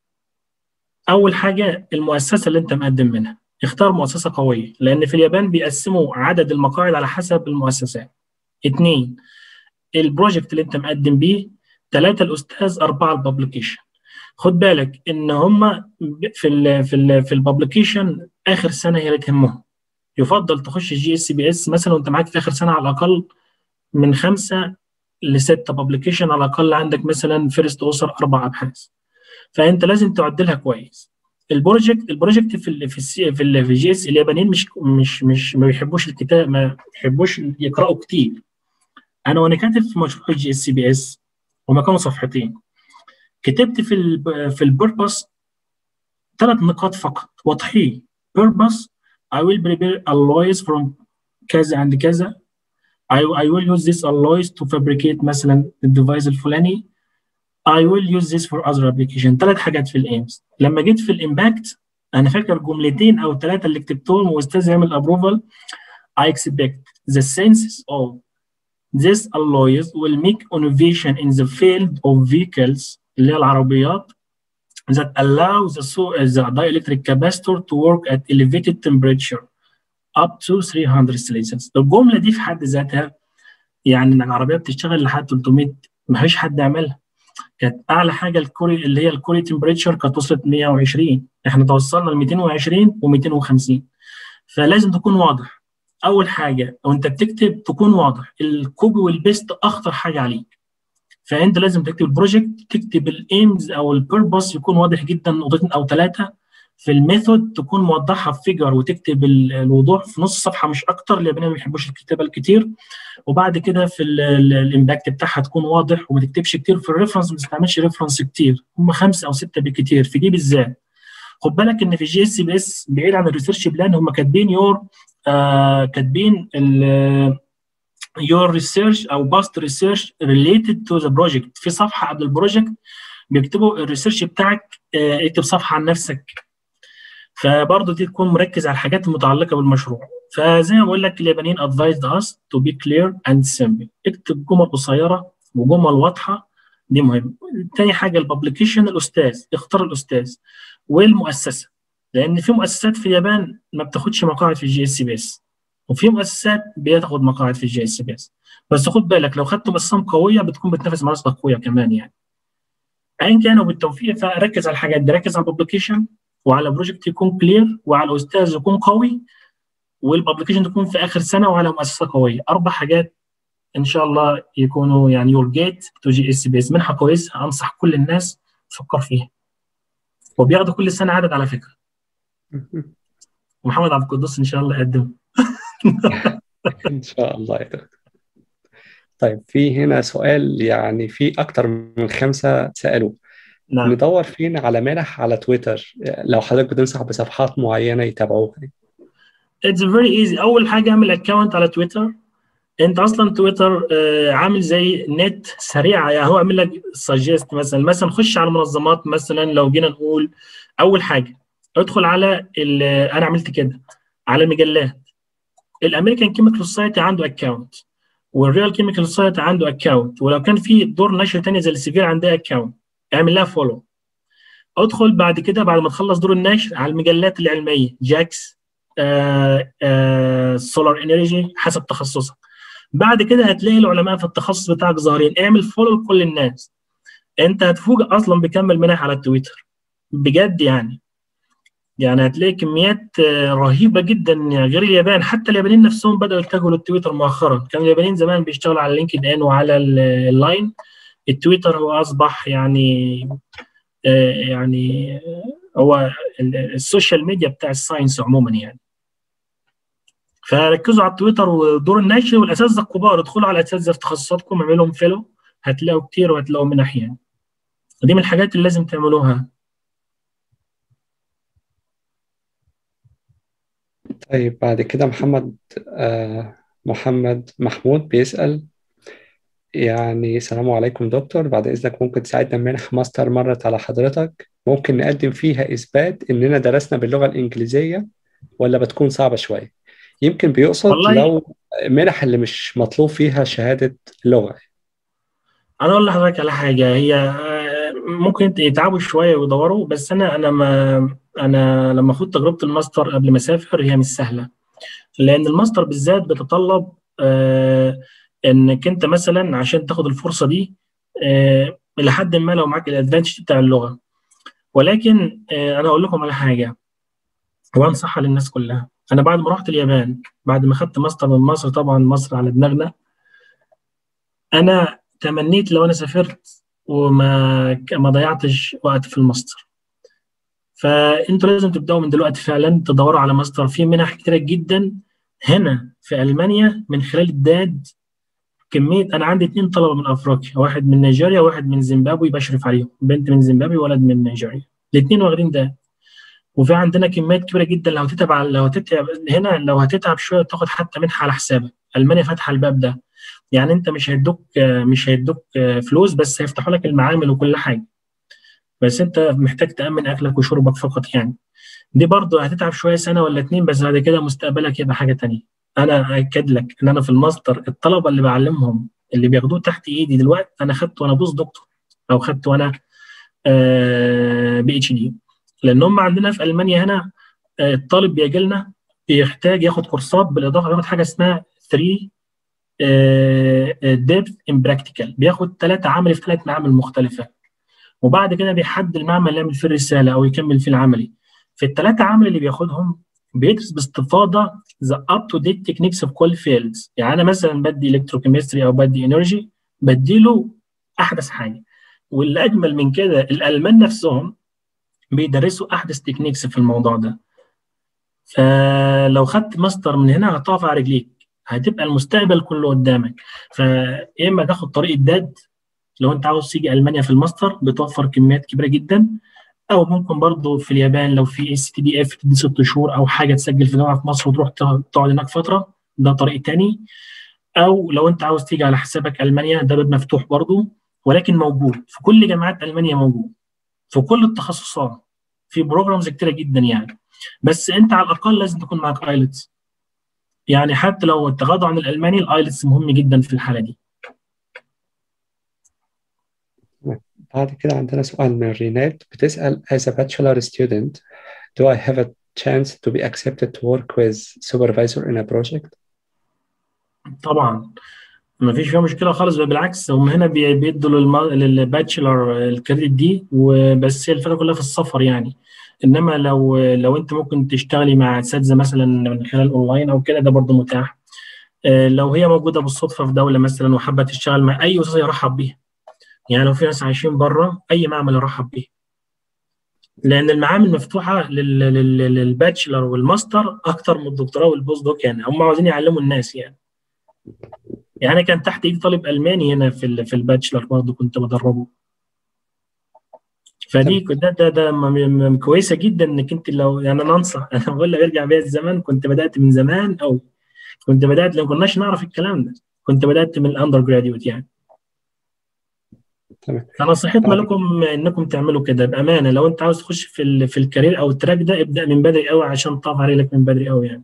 اول حاجه المؤسسه اللي انت مقدم منها اختار مؤسسه قويه لان في اليابان بيقسموا عدد المقاعد على حسب المؤسسات اثنين البروجكت اللي انت مقدم بيه ثلاثه الاستاذ اربعه الببليكيشن خد بالك ان هم في ال في ال في الببليكيشن اخر سنه هي اللي تهمهم يفضل تخش الجي اس بي اس مثلا وانت معاك في اخر سنه على الاقل من خمسه لسته ببليكيشن على الاقل عندك مثلا فيرست اوثر اربع ابحاث فانت لازم تعدلها كويس البروجكت البروجكت في ال في السي في ال في الجي اس اليابانيين مش مش مش ما بيحبوش الكتاب ما بيحبوش يقراوا كتير انا وانا كاتب في مشروع الجي اس بي اس هما كانوا صفحتين كتبت في ال في البيربس ثلاث نقاط فقط واضحين purpose I will prepare alloys from كذا and كذا I, I will use this alloys to fabricate مثلا الديفايس الفلاني I will use this for other application ثلاث حاجات في الايمز لما جيت في الامباكت انا فاكر جملتين او ثلاثه اللي كتبتهم واستاذ يعمل ابروفال I expect the senses of this alloys will make innovation in the field of vehicles اللي هي العربيات that allow the, so, the dielectric capacitor to work at elevated temperature up to 300 Celsius الجملة دي في حد ذاتها يعني ان العربية بتشتغل لحد 300 ما فيش حد يعملها كانت اعلى حاجه الكوري اللي هي الكوري تمبريتشر كانت وصلت 120 احنا توصلنا ل 220 و250 فلازم تكون واضح اول حاجه وانت بتكتب تكون واضح الكوبي والبيست اخطر حاجه عليك فانت لازم تكتب البروجكت تكتب الايمز او البيربس يكون واضح جدا نقطتين او ثلاثه في الميثود تكون موضحها في فيجر وتكتب الوضوح في نص صفحه مش اكتر اليابانيين ما بيحبوش الكتابه الكتير وبعد كده في الامباكت بتاعها تكون واضح وما تكتبش كتير في الريفرنس ما تستعملش ريفرنس كتير هم خمسه او سته بالكتير في دي بالذات خد بالك ان في جي اس بي اس بعيد عن الريسيرش بلان هم كاتبين يور آه كاتبين your research او باست ريسيرش related to the project في صفحه قبل البروجكت بيكتبوا الريسيرش بتاعك آه اكتب صفحه عن نفسك فبرضه دي تكون مركز على الحاجات المتعلقه بالمشروع فزي ما بقول لك اليابانيين advised us to be clear and simple اكتب جمل قصيره وجمل واضحه دي مهم تاني حاجه الببليكيشن الاستاذ اختار الاستاذ والمؤسسه لان في مؤسسات في اليابان ما بتاخدش مقاعد في الجي اس بي اس وفي مؤسسات بتاخد مقاعد في الجي اس بي اس بس خد بالك لو خدت مؤسسه قويه بتكون بتنافس مع ناس قويه كمان يعني ايا كان وبالتوفيق فركز على الحاجات دي ركز على الببليكيشن وعلى بروجكت يكون كلير وعلى استاذ يكون قوي والببليكيشن تكون في اخر سنه وعلى مؤسسه قويه اربع حاجات ان شاء الله يكونوا يعني يور جيت تو جي اس بي اس منحه كويسه انصح كل الناس تفكر فيها وبياخدوا كل سنه عدد على فكره محمد عبد القدوس ان شاء الله يقدم ان شاء الله يا دكتور طيب في هنا سؤال يعني في اكتر من خمسه سالوه نعم ندور فين على منح على تويتر لو حضرتك بتنصح بصفحات معينه يتابعوها اتس فيري ايزي اول حاجه اعمل اكونت على تويتر انت اصلا تويتر آه، عامل زي نت سريعه يعني هو عامل لك سجست مثلا مثلا خش على منظمات مثلا لو جينا نقول اول حاجه ادخل على ال- انا عملت كده على المجلات الامريكان كيميكال سوسايتي عنده اكونت والريال كيميكال سوسايتي عنده اكونت ولو كان في دور نشر تاني زي السيفير عندها اكونت اعمل لها فولو ادخل بعد كده بعد ما تخلص دور النشر على المجلات العلميه جاكس سولار انرجي حسب تخصصك بعد كده هتلاقي العلماء في التخصص بتاعك ظاهرين اعمل فولو لكل الناس انت هتفوجئ اصلا بكم المنح على التويتر بجد يعني يعني هتلاقي كميات رهيبة جدا غير اليابان حتى اليابانيين نفسهم بدأوا يتجهوا للتويتر مؤخرا كانوا اليابانيين زمان بيشتغلوا على لينكد ان وعلى اللاين التويتر هو أصبح يعني يعني هو السوشيال ميديا بتاع الساينس عموما يعني فركزوا على التويتر ودور النشر والاساتذه الكبار ادخلوا على اساتذه في تخصصاتكم اعملوا لهم فيلو هتلاقوا كتير وهتلاقوا منح يعني ودي من الحاجات اللي لازم تعملوها طيب بعد كده محمد آه محمد محمود بيسأل يعني السلام عليكم دكتور بعد إذنك ممكن تساعدنا منح ماستر مرت على حضرتك ممكن نقدم فيها إثبات إننا درسنا باللغة الإنجليزية ولا بتكون صعبة شوية يمكن بيقصد والله لو منح اللي مش مطلوب فيها شهادة لغة انا اقول لحضرتك على حاجه هي آه، ممكن يتعبوا شويه ويدوروا بس انا انا ما انا لما خدت تجربه الماستر قبل ما اسافر هي مش سهله لان الماستر بالذات بيتطلب آه، انك انت مثلا عشان تاخد الفرصه دي آه، الى حد ما لو معاك الادفانتج بتاع اللغه ولكن آه، انا اقول لكم على حاجه وانصحها للناس كلها انا بعد ما رحت اليابان بعد ما خدت ماستر من مصر طبعا مصر على دماغنا انا تمنيت لو انا سافرت وما ما ضيعتش وقت في الماستر فانتوا لازم تبداوا من دلوقتي فعلا تدوروا على ماستر في منح كتيره جدا هنا في المانيا من خلال الداد كميه انا عندي اتنين طلبه من افريقيا واحد من نيجيريا وواحد من زيمبابوي بشرف عليهم بنت من زيمبابوي وولد من نيجيريا الاثنين واخدين ده وفي عندنا كميات كبيره جدا لو هتتعب لو هتتعب هنا لو هتتعب شويه تاخد حتى منحه على حسابك المانيا فاتحه الباب ده يعني انت مش هيدوك مش هيدوك فلوس بس هيفتحوا لك المعامل وكل حاجه بس انت محتاج تامن اكلك وشربك فقط يعني دي برضه هتتعب شويه سنه ولا اتنين بس بعد كده مستقبلك يبقى حاجه تانية انا اكد لك ان انا في الماستر الطلبه اللي بعلمهم اللي بياخدوه تحت ايدي دلوقتي انا خدته وانا بوست دكتور او خدته وانا بي اتش دي لان هم عندنا في المانيا هنا آه، الطالب بيجي لنا بيحتاج ياخد كورسات بالاضافه بياخد حاجه اسمها 3 ديبث ان براكتيكال بياخد ثلاثة عملي في ثلاث معامل مختلفة وبعد كده بيحدد المعمل اللي يعمل فيه الرسالة أو يكمل فيه العملي في الثلاثة عمل اللي بياخدهم بيدرس باستفاضة the up to date techniques of كل fields يعني أنا مثلا بدي الكتروكيمستري أو بدي انرجي بديله أحدث حاجة واللي أجمل من كده الألمان نفسهم بيدرسوا أحدث تكنيكس في الموضوع ده فلو خدت ماستر من هنا هتقف على رجليك هتبقى المستقبل كله قدامك فيا اما تاخد طريق الداد لو انت عاوز تيجي المانيا في الماستر بتوفر كميات كبيره جدا او ممكن برضه في اليابان لو في اس تي دي اف تدي ست شهور او حاجه تسجل في جامعه في مصر وتروح تقعد هناك فتره ده طريق تاني او لو انت عاوز تيجي على حسابك المانيا ده باب مفتوح برضه ولكن موجود في كل جامعات المانيا موجود في كل التخصصات في بروجرامز كتيره جدا يعني بس انت على الاقل لازم تكون معاك ايلتس يعني حتى لو اتغاضوا عن الالماني الايلتس مهم جدا في الحاله دي بعد كده عندنا سؤال من رينات بتسأل as a bachelor student do I have a chance to be accepted to work with supervisor in a project طبعا ما فيش فيها مشكله خالص بل بالعكس هم هنا بي- بيدوا للم- للباتشلر الكريدت دي وبس هي الفكره كلها في السفر يعني انما لو لو انت ممكن تشتغلي مع اساتذه مثلا من خلال اونلاين او كده ده برضه متاح آه، لو هي موجوده بالصدفه في دوله مثلا وحابه تشتغل مع اي استاذ يرحب بيها يعني لو في ناس عايشين بره اي معمل يرحب بيه لان المعامل مفتوحه لل- لل- للباتشلر والماستر اكتر من الدكتوراه والبوست دوك يعني هم عاوزين يعلموا الناس يعني يعني كان تحت ايدي طالب الماني هنا في ال- في الباتشلر برضه كنت بدربه فدي ده ده ده م- م- كويسه جدا انك انت لو يعني انا انصح انا بقول لك ارجع بيا الزمن كنت بدات من زمان قوي كنت بدات لو كناش نعرف الكلام ده كنت بدات من الاندر جراديوت يعني تمام فنصيحتنا بعد لكم انكم تعملوا كده بامانه لو انت عاوز تخش في ال- في الكارير او التراك ده ابدا من بدري قوي عشان تقف على رجلك من بدري قوي يعني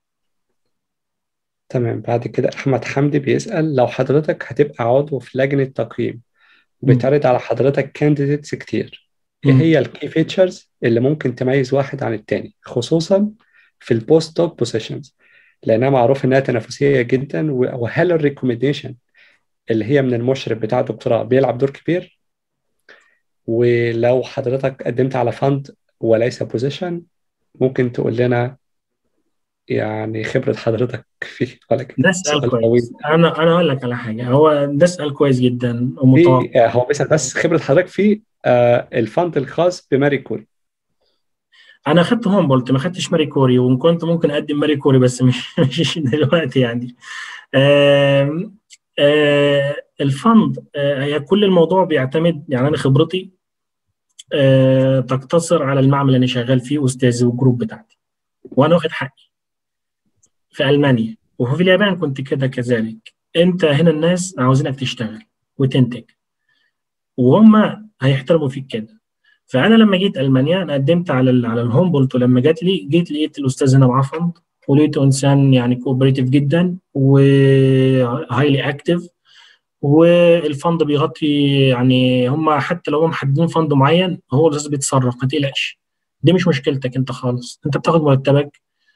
تمام بعد كده أحمد حمدي بيسأل لو حضرتك هتبقى عضو في لجنة تقييم مم. وبيتعرض على حضرتك كانديديتس كتير إيه مم. هي الكي فيتشرز اللي ممكن تميز واحد عن التاني خصوصا في البوست دوك بوزيشنز لأنها معروف إنها تنافسية جدا و- وهل الريكومنديشن اللي هي من المشرف بتاع الدكتوراه بيلعب دور كبير ولو حضرتك قدمت على فند وليس بوزيشن ممكن تقول لنا يعني خبرة حضرتك فيه ولكن ده سؤال سؤال طويل كويس انا انا اقول لك على حاجه هو ده سؤال كويس جدا في ومتوقع آه، هو بس بس خبرة حضرتك في آه، الفند الخاص بماري كوري انا اخدت هومبولت ما خدتش ماري كوري وان كنت ممكن اقدم ماري كوري بس مش مش دلوقتي يعني آم، آه، الفند آه، هي كل الموضوع بيعتمد يعني انا خبرتي آه، تقتصر على المعمل اللي انا شغال فيه استاذي والجروب بتاعتي وانا واخد حقي في المانيا وفي اليابان كنت كده كذلك انت هنا الناس عاوزينك تشتغل وتنتج وهم هيحترموا فيك كده فانا لما جيت المانيا انا قدمت على ال على الهومبولت ولما جات لي جيت لقيت الاستاذ هنا معاه فند ولقيته انسان يعني كوبريتيف جدا وهايلي اكتف والفند بيغطي يعني هم حتى لو هم محددين فند معين هو الاستاذ بيتصرف ما تقلقش دي مش مشكلتك انت خالص انت بتاخد مرتبك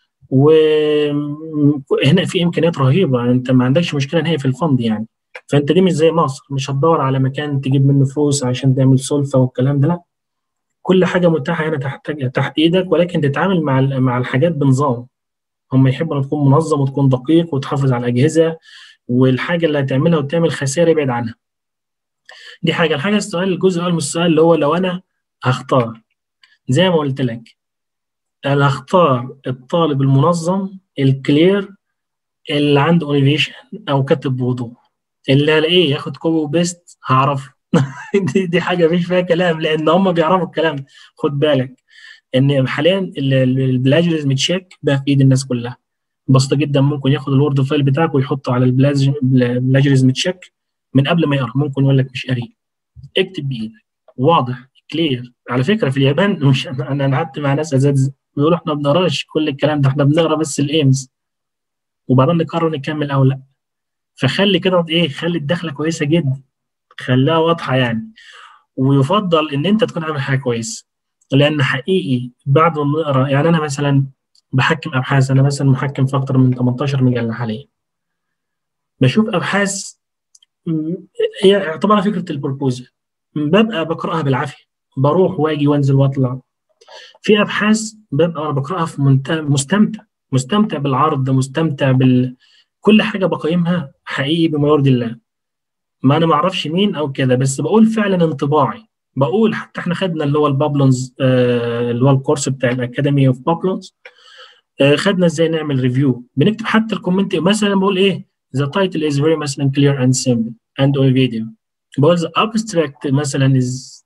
وهنا في امكانيات رهيبه انت ما عندكش مشكله نهائي في الفند يعني فانت دي مش زي مصر مش هتدور على مكان تجيب منه فلوس عشان تعمل سلفه والكلام ده لا كل حاجه متاحه هنا تحت تحت ايدك ولكن تتعامل مع ال- مع الحاجات بنظام هم يحبوا ان تكون منظم وتكون دقيق وتحافظ على الاجهزه والحاجه اللي هتعملها وتعمل خسائر ابعد عنها دي حاجه الحاجه السؤال الجزء الاول من السؤال اللي هو لو انا هختار زي ما قلت لك انا هختار الطالب المنظم الكلير اللي عنده اونيفيشن او كاتب بوضوح اللي هلاقيه ياخد كوبي وبيست هعرفه دي, دي حاجه مفيش فيها كلام لان هم بيعرفوا الكلام ده. خد بالك ان حاليا ال- ال- البلاجرزم تشيك بقى في ايد الناس كلها بسيطه جدا ممكن ياخد الوورد فايل بتاعك ويحطه على البلاجرزم تشيك من قبل ما يقرا ممكن يقول لك مش قاري اكتب بايدك واضح كلير على فكره في اليابان مش انا انا قعدت مع ناس اساتذه بيقولوا احنا ما بنقراش كل الكلام ده احنا بنقرا بس الايمز وبعدين نقرر نكمل او لا فخلي كده ايه خلي الدخله كويسه جدا خليها واضحه يعني ويفضل ان انت تكون عامل حاجه كويسه لان حقيقي بعد ما نقرا يعني انا مثلا بحكم ابحاث انا مثلا محكم في اكتر من 18 مجله حاليا بشوف ابحاث م- هي طبعا فكره البروبوزل ببقى بقراها بالعافيه بروح واجي وانزل واطلع في ابحاث ببقى انا بقراها في منت... مستمتع مستمتع بالعرض مستمتع بال كل حاجه بقيمها حقيقي بما يرضي الله ما انا ما اعرفش مين او كده بس بقول فعلا انطباعي بقول حتى احنا خدنا اللي هو البابلونز آه اللي هو الكورس بتاع الاكاديمي اوف بابلونز آه خدنا ازاي نعمل ريفيو بنكتب حتى الكومنت مثلا بقول ايه the title is very مثلا clear and simple and all video بقول the abstract مثلا is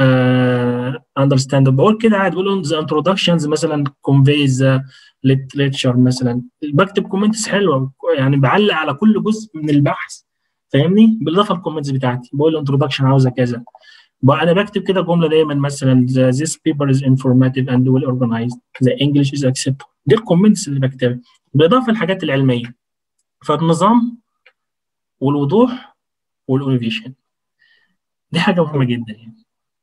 uh, understandable بقول كده عادي بقول the introductions مثلا convey the literature مثلا بكتب كومنتس حلوه يعني بعلق على كل جزء من البحث فاهمني بالاضافه للكومنتس بتاعتي بقول الانترودكشن عاوزه كذا بقى انا بكتب كده جمله دايما مثلا the- this paper is informative and well organized the English is acceptable دي الكومنتس اللي بكتبها بالاضافه للحاجات العلميه فالنظام والوضوح والاونيفيشن دي حاجه مهمه جدا يعني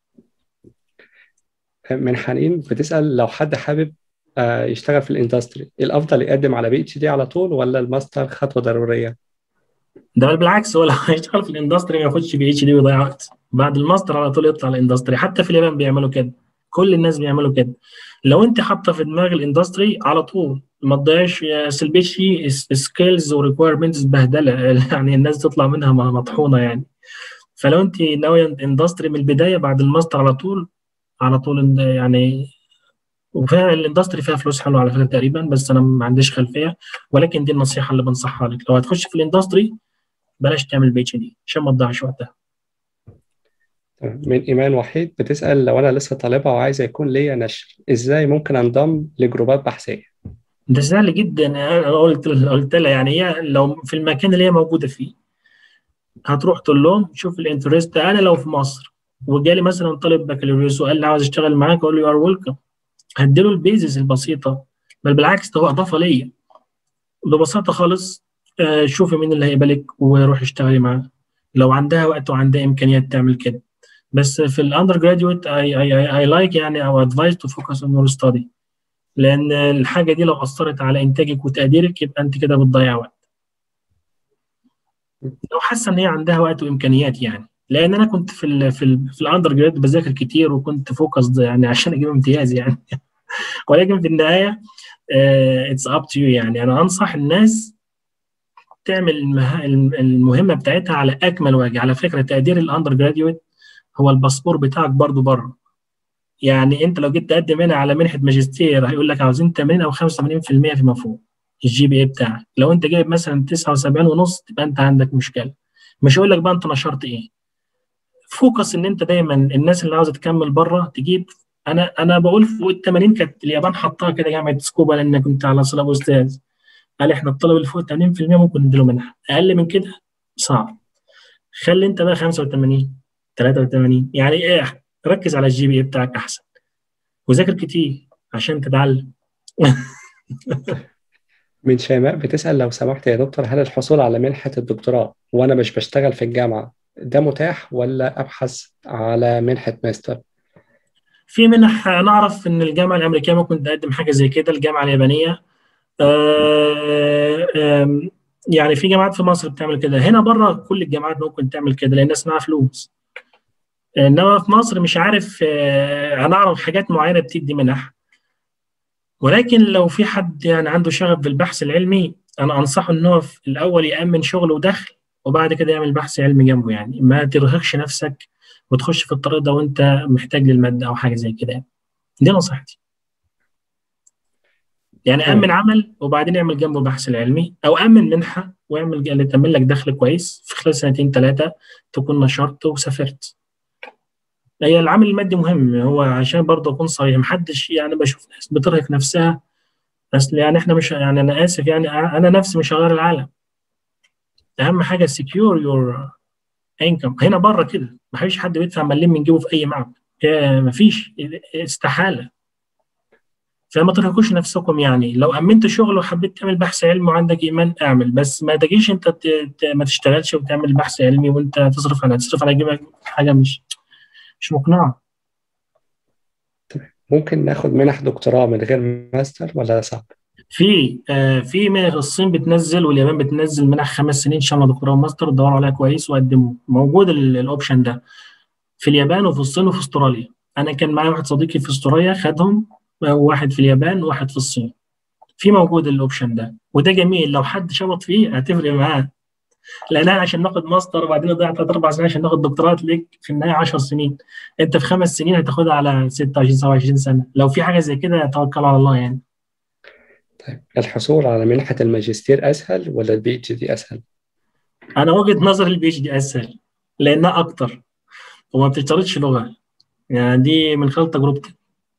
من حنين بتسأل لو حد حابب آه، يشتغل في الاندستري الافضل يقدم على بي اتش دي على طول ولا الماستر خطوة ضرورية ده بل بالعكس هو لو هيشتغل في الاندستري ما ياخدش بي اتش دي ويضيع وقت بعد الماستر على طول يطلع الاندستري حتى في اليابان بيعملوا كده كل الناس بيعملوا كده لو انت حاطه في دماغ الاندستري على طول ما تضيعش سلبيش فيه سكيلز وريكويرمنتس بهدله يعني الناس تطلع منها مطحونه يعني فلو انت ناويه اندستري من البدايه بعد الماستر على طول على طول يعني وفيها الاندستري فيها فلوس حلوه على فكره تقريبا بس انا ما عنديش خلفيه ولكن دي النصيحه اللي بنصحها لك لو هتخش في الاندستري بلاش تعمل بي اتش دي عشان ما تضيعش وقتها تمام. من ايمان وحيد بتسأل لو انا لسه طالبة وعايزة يكون ليا نشر ازاي ممكن انضم لجروبات بحثية ده سهل جدا انا قلت قلت لها يعني هي لو في المكان اللي هي موجوده فيه هتروح تقول لهم شوف الانترست انا لو في مصر وجالي مثلا طالب بكالوريوس وقال لي عاوز اشتغل معاك اقول له يو ار ويلكم هديله البيزس البسيطه بل بالعكس ده هو اضافه ليا ببساطه خالص آه، شوفي مين اللي هيقبلك وروح اشتغلي معاه لو عندها وقت وعندها امكانيات تعمل كده بس في الاندر جراديويت اي اي اي لايك يعني او ادفايس تو فوكس اون يور ستادي لان الحاجه دي لو اثرت على انتاجك وتقديرك يبقى انت كده بتضيع وقت لو حاسه ان هي عندها وقت وامكانيات يعني لان انا كنت في ال في ال في الاندر جراد بذاكر كتير وكنت فوكس يعني عشان اجيب امتياز يعني ولكن في النهايه اتس اب تو يعني انا انصح الناس تعمل المهمه بتاعتها على اكمل وجه على فكره تقدير الاندر جراديويت هو الباسبور بتاعك برضو بره يعني انت لو جيت تقدم هنا على منحه ماجستير هيقول لك عاوزين 80 او 85% فيما فوق الجي بي اي بتاعك لو انت جايب مثلا 79 ونص تبقى انت عندك مشكله مش هقول لك بقى انت نشرت ايه فوكس ان انت دايما الناس اللي عاوزه تكمل بره تجيب انا انا بقول فوق ال 80 كانت اليابان حطها كده جامعه سكوبا لان كنت على صلاه استاذ قال احنا الطلبه اللي فوق 80% ممكن نديله منها اقل من كده صعب خلي انت بقى 85 83 يعني ايه ركز على الجي بي اي بتاعك احسن وذاكر كتير عشان تتعلم من شيماء بتسأل لو سمحت يا دكتور هل الحصول على منحة الدكتوراه وأنا مش بشتغل في الجامعة ده متاح ولا أبحث على منحة ماستر؟ في منح أنا أعرف إن الجامعة الأمريكية ممكن تقدم حاجة زي كده الجامعة اليابانية يعني في جامعات في مصر بتعمل كده هنا بره كل الجامعات ممكن تعمل كده لأن الناس معاها فلوس انما في مصر مش عارف هنعرف حاجات معينه بتدي منح ولكن لو في حد يعني عنده شغف بالبحث العلمي انا انصحه ان هو في الاول يامن شغل ودخل وبعد كده يعمل بحث علمي جنبه يعني ما ترهقش نفسك وتخش في الطريق ده وانت محتاج للماده او حاجه زي كده دي نصيحتي يعني امن عمل وبعدين اعمل جنبه البحث العلمي او امن منحه واعمل اللي تعمل لك دخل كويس في خلال سنتين ثلاثه تكون نشرت وسافرت هي العامل المادي مهم هو عشان برضه اكون صريح محدش يعني بشوف ناس بترهق نفسها بس يعني احنا مش يعني انا اسف يعني انا نفسي مش هغير العالم اهم حاجه سكيور يور انكم هنا بره كده ما فيش حد بيدفع مليم من جيبه في اي معبد ما فيش استحاله فما ترهقوش نفسكم يعني لو امنت شغل وحبيت تعمل بحث علمي وعندك ايمان اعمل بس ما تجيش انت ما تشتغلش وتعمل بحث علمي وانت تصرف على تصرف على جيبك حاجه مش مش مقنعه ممكن ناخد منح دكتوراه من غير ماستر ولا صعب؟ في آه في منح الصين بتنزل واليابان بتنزل منح خمس سنين شامله دكتوراه وماستر دوروا عليها كويس وقدموا موجود الاوبشن ده في اليابان وفي الصين وفي استراليا انا كان معايا واحد صديقي في استراليا خدهم واحد في اليابان وواحد في الصين في موجود الاوبشن ده وده جميل لو حد شبط فيه هتفرق معاه لان انا عشان ناخد ماستر وبعدين نضيع ثلاث اربع سنين عشان ناخد دكتوراه ليك في النهايه 10 سنين انت في خمس سنين هتاخدها على 26 27 سنه لو في حاجه زي كده توكل على الله يعني طيب الحصول على منحه الماجستير اسهل ولا البي اتش دي اسهل؟ انا وجهه نظري البي اتش دي اسهل لانها اكتر وما بتشترطش لغه يعني دي من خلال تجربتي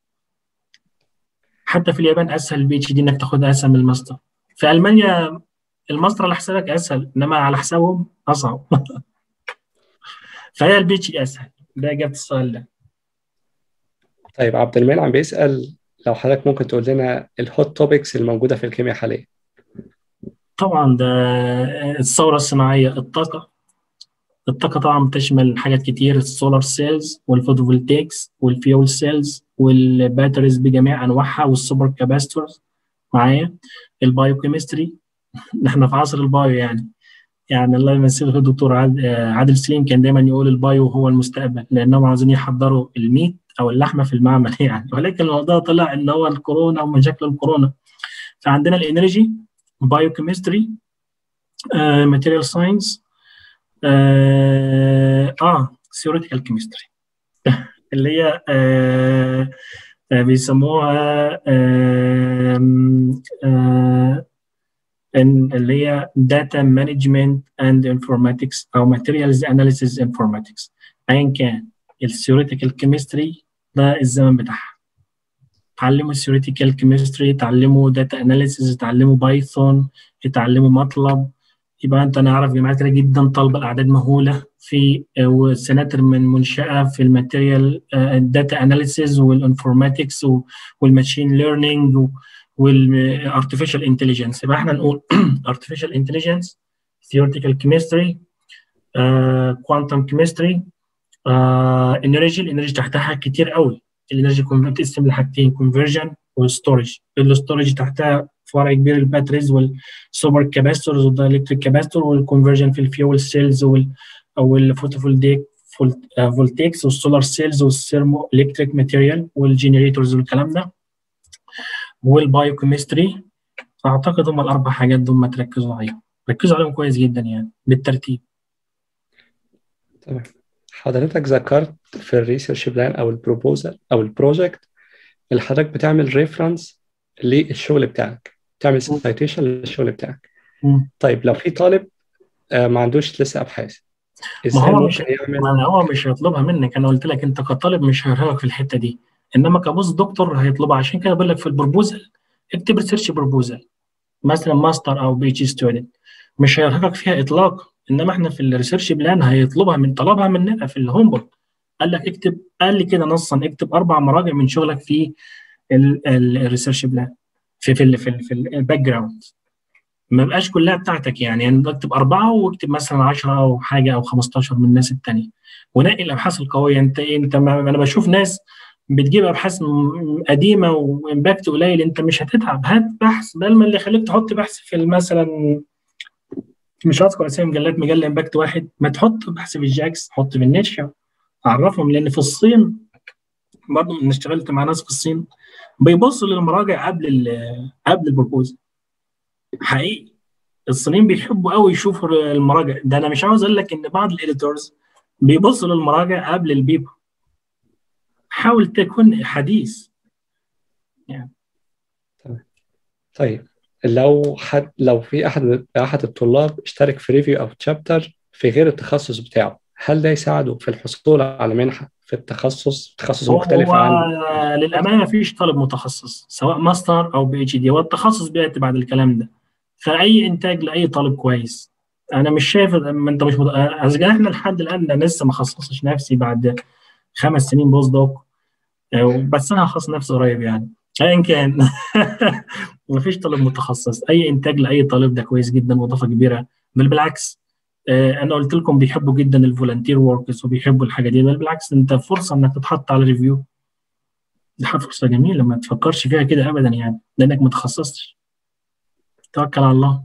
حتى في اليابان اسهل البي اتش دي انك تاخدها اسهل من الماستر في المانيا الماستر على حسابك اسهل انما على حسابهم اصعب فهي البي اتش دي اسهل ده اجابه السؤال ده طيب عبد المنعم بيسال لو حضرتك ممكن تقول لنا الهوت توبكس الموجوده في الكيمياء حاليا طبعا ده الثوره الصناعيه الطاقه الطاقه طبعا بتشمل حاجات كتير السولار سيلز والفوتوفولتيكس والفيول سيلز والباتريز بجميع انواعها والسوبر كاباستورز معايا البايوكيمستري احنا في عصر البايو يعني يعني الله يمسيه الدكتور عادل سليم كان دايما يقول البايو هو المستقبل لانهم عاوزين يحضروا الميت او اللحمه في المعمل يعني ولكن الموضوع طلع ان هو الكورونا ومشاكل الكورونا فعندنا الانرجي بايوكيمستري ماتيريال ساينس اه ثيوريتيكال كيمستري اللي هي آه آه بيسموها آه آه اللي هي data management and informatics او materials analysis informatics ايا كان الثيوريتيكال كيمستري ده الزمن بتاعها اتعلموا الثيوريتيكال كيمستري اتعلموا داتا اناليسيز اتعلموا بايثون اتعلموا مطلب يبقى انت انا اعرف جامعات كتير جدا طالبه الاعداد مهوله في سناتر من منشاه في الماتيريال الداتا اناليسيز والانفورماتكس والماشين ليرنينج والارتفيشال انتليجنس يبقى احنا نقول artificial intelligence theoretical chemistry كوانتم كيمستري انرجي الانرجي تحتها حاجات كتير قوي الانرجي بتقسم لحاجتين كونفرجن وستورج الستورج تحتها فرع كبير الباتريز والسوبر كاباستورز والدايلكتريك كاباستور والكونفرجن في الفيول سيلز وال او الفوتوفولتيك فولتيكس والسولار سيلز والثيرمو الكتريك ماتيريال والجنريتورز والكلام ده والبايوكيمستري اعتقد هم الاربع حاجات دول ما تركزوا عليهم ركزوا عليهم كويس جدا يعني بالترتيب تمام حضرتك ذكرت في الريسيرش بلان او البروبوزال او البروجكت اللي حضرتك بتعمل ريفرنس للشغل بتاعك تعمل سيتيشن للشغل بتاعك مم. طيب لو في طالب آه، ما عندوش لسه ابحاث ما ازاي هو مش ممكن يعمل ما هو مش هيطلبها منك انا قلت لك انت كطالب مش هيرهقك في الحته دي انما كبوست دكتور هيطلبها عشان كده بقول لك في البروبوزال اكتب ريسيرش بروبوزال مثلا ماستر او بي اتش ستودنت مش هيرهقك فيها اطلاقا انما احنا في الريسيرش بلان هيطلبها من طلبها مننا في الهوم قال لك اكتب قال لي كده نصا اكتب اربع مراجع من شغلك في الريسيرش بلان في في ال في, ال في الباك جراوند ما بقاش كلها بتاعتك يعني يعني اكتب اربعه واكتب مثلا 10 او حاجه او 15 من الناس التانيه ونقي الابحاث القويه انت إيه انت ما انا بشوف ناس بتجيب ابحاث م- قديمه وامباكت قليل انت مش هتتعب هات بحث بدل ما اللي يخليك تحط بحث في مثلا مش هذكر اسامي مجلات مجله امباكت واحد ما تحط بحث في الجاكس حط في النيتشر عرفهم لان في الصين برضه انا اشتغلت مع ناس في الصين بيبصوا للمراجع قبل ال قبل البروبوزل حقيقي الصينيين بيحبوا قوي يشوفوا المراجع ده انا مش عاوز اقول لك ان بعض الاديتورز بيبصوا للمراجع قبل البيبر حاول تكون حديث طيب لو حد لو في احد احد الطلاب اشترك في ريفيو او تشابتر في غير التخصص بتاعه هل ده يساعده في الحصول على منحة في التخصص تخصص مختلف هو عن للامانه ما فيش طالب متخصص سواء ماستر او بي اتش دي هو التخصص بياتي بعد الكلام ده فاي انتاج لاي طالب كويس انا مش شايف ما انت مش مت... أصل احنا لحد الان أنا لسه ما خصصتش نفسي بعد خمس سنين بوست دوك بس انا هخصص نفسي قريب يعني ايا كان ما فيش طالب متخصص اي انتاج لاي طالب ده كويس جدا واضافه كبيره بل بالعكس آه، انا قلت لكم بيحبوا جدا الفولنتير وركرز وبيحبوا الحاجه دي بل بالعكس انت فرصه انك تتحط على ريفيو دي حاجة فرصه جميله ما تفكرش فيها كده ابدا يعني لانك ما تخصصتش توكل على الله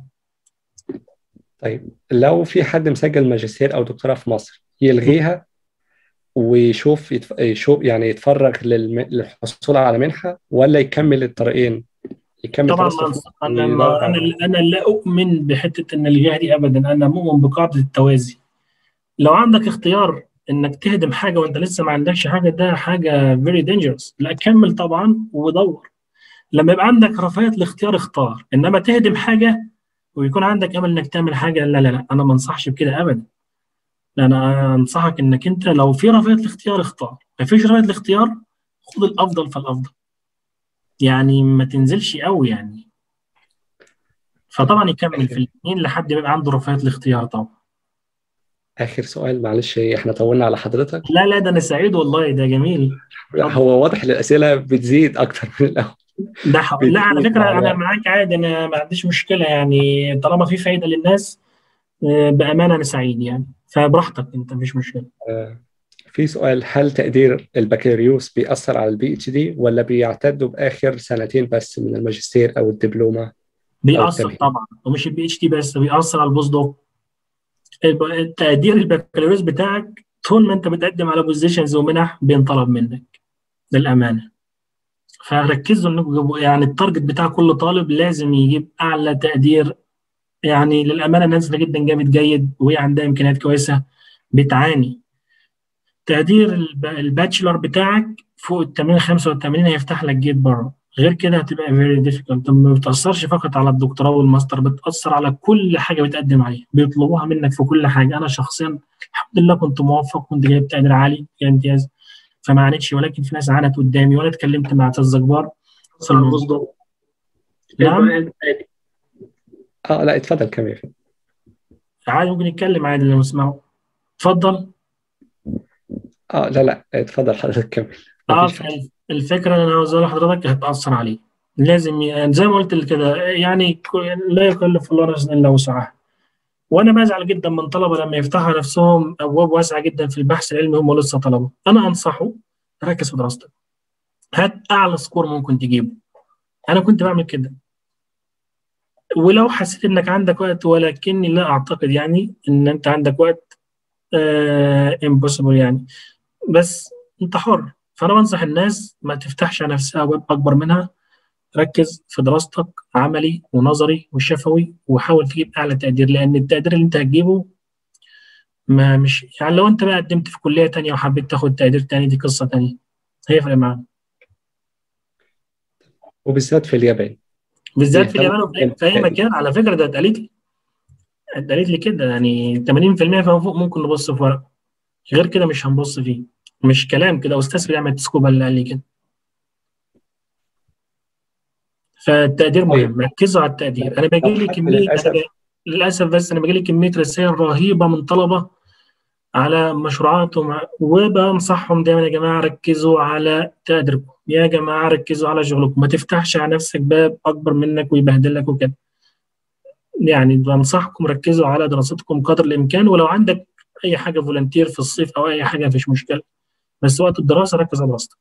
طيب لو في حد مسجل ماجستير او دكتوراه في مصر يلغيها ويشوف يتف... يشوف يعني يتفرغ للم... للحصول على منحة ولا يكمل الطريقين يكمل طبعا دراسته ما في أنصح- انا ويدور ما انا على- انا لا اؤمن بحته ان الجهه دي ابدا انا مؤمن بقاعده التوازي لو عندك اختيار انك تهدم حاجه وانت لسه ما عندكش حاجه ده حاجه very dangerous لا كمل طبعا ودور لما يبقى عندك رفاهيه الاختيار اختار انما تهدم حاجه ويكون عندك امل انك تعمل حاجه لا لا لا انا ما انصحش بكده ابدا انا انصحك انك انت لو في رفاهيه الاختيار اختار ما فيش رفاهيه الاختيار خد الافضل فالافضل يعني ما تنزلش قوي يعني فطبعا يكمل في الاثنين لحد ما يبقى عنده رفاهيه الاختيار طبعا آخر سؤال معلش احنا طولنا على حضرتك لا لا ده انا سعيد والله ده جميل هو واضح إن الأسئلة بتزيد أكتر من الأول ده ح... لا على بتزيد فكره انا على معاك عادي انا ما عنديش مشكله يعني طالما في فايده للناس آه، بامانه انا سعيد يعني فبراحتك انت مفيش مشكله آه، في سؤال هل تقدير البكالوريوس بيأثر على البي اتش دي ولا بيعتدوا بآخر سنتين بس من الماجستير أو الدبلومة بيأثر التمهيد. طبعا ومش البي اتش دي بس بيأثر على البوست دوك الب- تقدير البكالوريوس بتاعك طول ما انت بتقدم على بوزيشنز ومنح بينطلب منك للامانه فركزوا انكم تجيبوا- يعني التارجت بتاع كل طالب لازم يجيب اعلى تقدير يعني للامانه ناس جدا جابت جيد وهي عندها امكانيات كويسه بتعاني تقدير الب- الباتشلر بتاعك فوق ال 80 85 هيفتح لك جيت بره غير كده هتبقى very difficult ما بتأثرش فقط على الدكتوراه والماستر بتأثر على كل حاجة بتقدم عليها بيطلبوها منك في كل حاجة أنا شخصيا الحمد لله كنت موفق كنت جايب تقدير عالي جايب امتياز فما عانتش ولكن في ناس عانت قدامي وأنا اتكلمت مع أستاذ جبار في الموضوع نعم اه لا اتفضل كمل عادي ممكن نتكلم عادي لو اسمعوا اتفضل اه لا لا اتفضل حضرتك كمل اه مفيش حاجة. الفكره اللي انا عاوز اقولها لحضرتك هتاثر عليه لازم ي- زي ما قلت كده يعني ك- لا يكلف الله نفسا الا وسعها وانا بزعل جدا من طلبه لما يفتحوا نفسهم ابواب واسعه جدا في البحث العلمي هم لسه طلبه انا انصحه ركز في دراستك هات اعلى سكور ممكن تجيبه انا كنت بعمل كده ولو حسيت انك عندك وقت ولكني لا اعتقد يعني ان انت عندك وقت امبوسيبل يعني بس انت حر فانا بنصح الناس ما تفتحش على نفسها ابواب اكبر منها ركز في دراستك عملي ونظري وشفوي وحاول تجيب اعلى تقدير لان التقدير اللي انت هتجيبه ما مش يعني لو انت بقى قدمت في كليه تانية وحبيت تاخد تقدير تاني دي قصه تانية هيفرق معاك وبالذات في اليابان بالذات في بيهتموا اليابان وفي جداً في اي بالتقدير. مكان على فكره ده اتقالت لي اتقالت لي كده يعني 80% فما فوق ممكن نبص في ورق غير كده مش هنبص فيه مش كلام كده استاذ في جامعه سكوبا اللي قال لي كده فالتقدير طيب مهم ركزوا على التقدير انا لو باجي لي حد كميه انا للأسف ب... للاسف بس انا باجي لي كميه رسائل رهيبه من طلبه على مشروعاتهم وبنصحهم دايما يا جماعه ركزوا على تقديركم يا جماعه ركزوا على شغلكم ما تفتحش على نفسك باب اكبر منك ويبهدلك وكده يعني بنصحكم ركزوا على دراستكم قدر الامكان ولو عندك اي حاجه فولنتير في الصيف او اي حاجه مفيش مشكله بس وقت الدراسه ركز على دراستك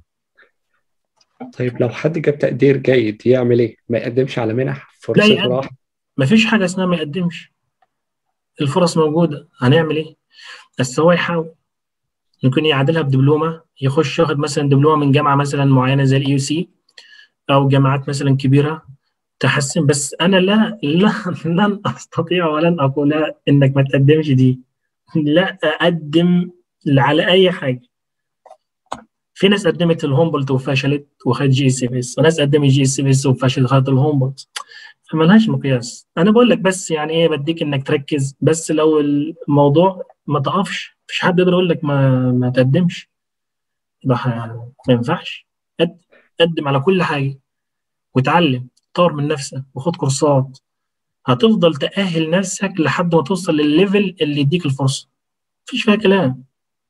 طيب لو حد جاب تقدير جيد يعمل ايه؟ ما يقدمش على منح لا فرصة يقدم راحة مفيش حاجه اسمها ما يقدمش الفرص موجوده هنعمل ايه بس هو يحاول ممكن يعادلها بدبلومه يخش ياخد مثلا دبلومه من جامعه مثلا معينه زي الاي يو سي او جامعات مثلا كبيره تحسن بس انا لا لا لن استطيع ولن اقول انك ما تقدمش دي لا اقدم على اي حاجه في ناس قدمت الهومبولت وفشلت وخدت جي اس بي اس وناس قدمت جي اس بي اس وفشلت خدت الهومبولت فملهاش مقياس انا بقول لك بس يعني ايه بديك انك تركز بس لو الموضوع ما تقفش مفيش حد يقدر يقول لك ما ما تقدمش يبقى ح- ما ينفعش قد- قدم على كل حاجه وتعلم طور من نفسك وخد كورسات هتفضل تأهل نفسك لحد ما توصل للليفل اللي يديك الفرصه مفيش فيها كلام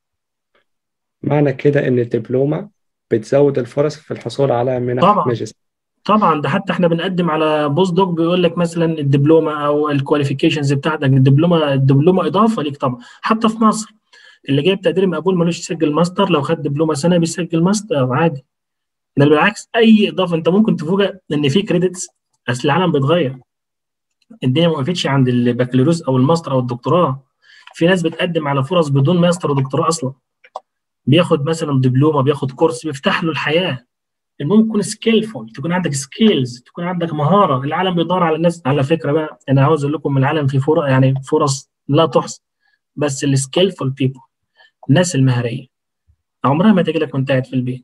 معنى كده إن الدبلومة بتزود الفرص في الحصول على منح طبعا ماجستير طبعا ده حتى احنا بنقدم على بوست دوك بيقول لك مثلا الدبلومه او الكواليفيكيشنز بتاعتك الدبلومه الدبلومه اضافه ليك طبعا حتى في مصر اللي جايب تقدير مقبول ملوش يسجل ماستر لو خد دبلومه سنه بيسجل ماستر عادي ده بالعكس اي اضافه انت ممكن تفوجئ ان في كريدتس اصل العالم بيتغير الدنيا ما وقفتش عند البكالوريوس او الماستر او الدكتوراه في ناس بتقدم على فرص بدون ماستر ودكتوراه اصلا بياخد مثلا دبلومه بياخد كورس بيفتح له الحياه المهم تكون سكيلفول تكون عندك سكيلز تكون عندك مهاره العالم بيدور على الناس على فكره بقى انا عاوز اقول لكم العالم فيه فرص يعني فرص لا تحصى بس السكيلفول بيبل الناس المهريه عمرها ما تجي لك وانت قاعد في البيت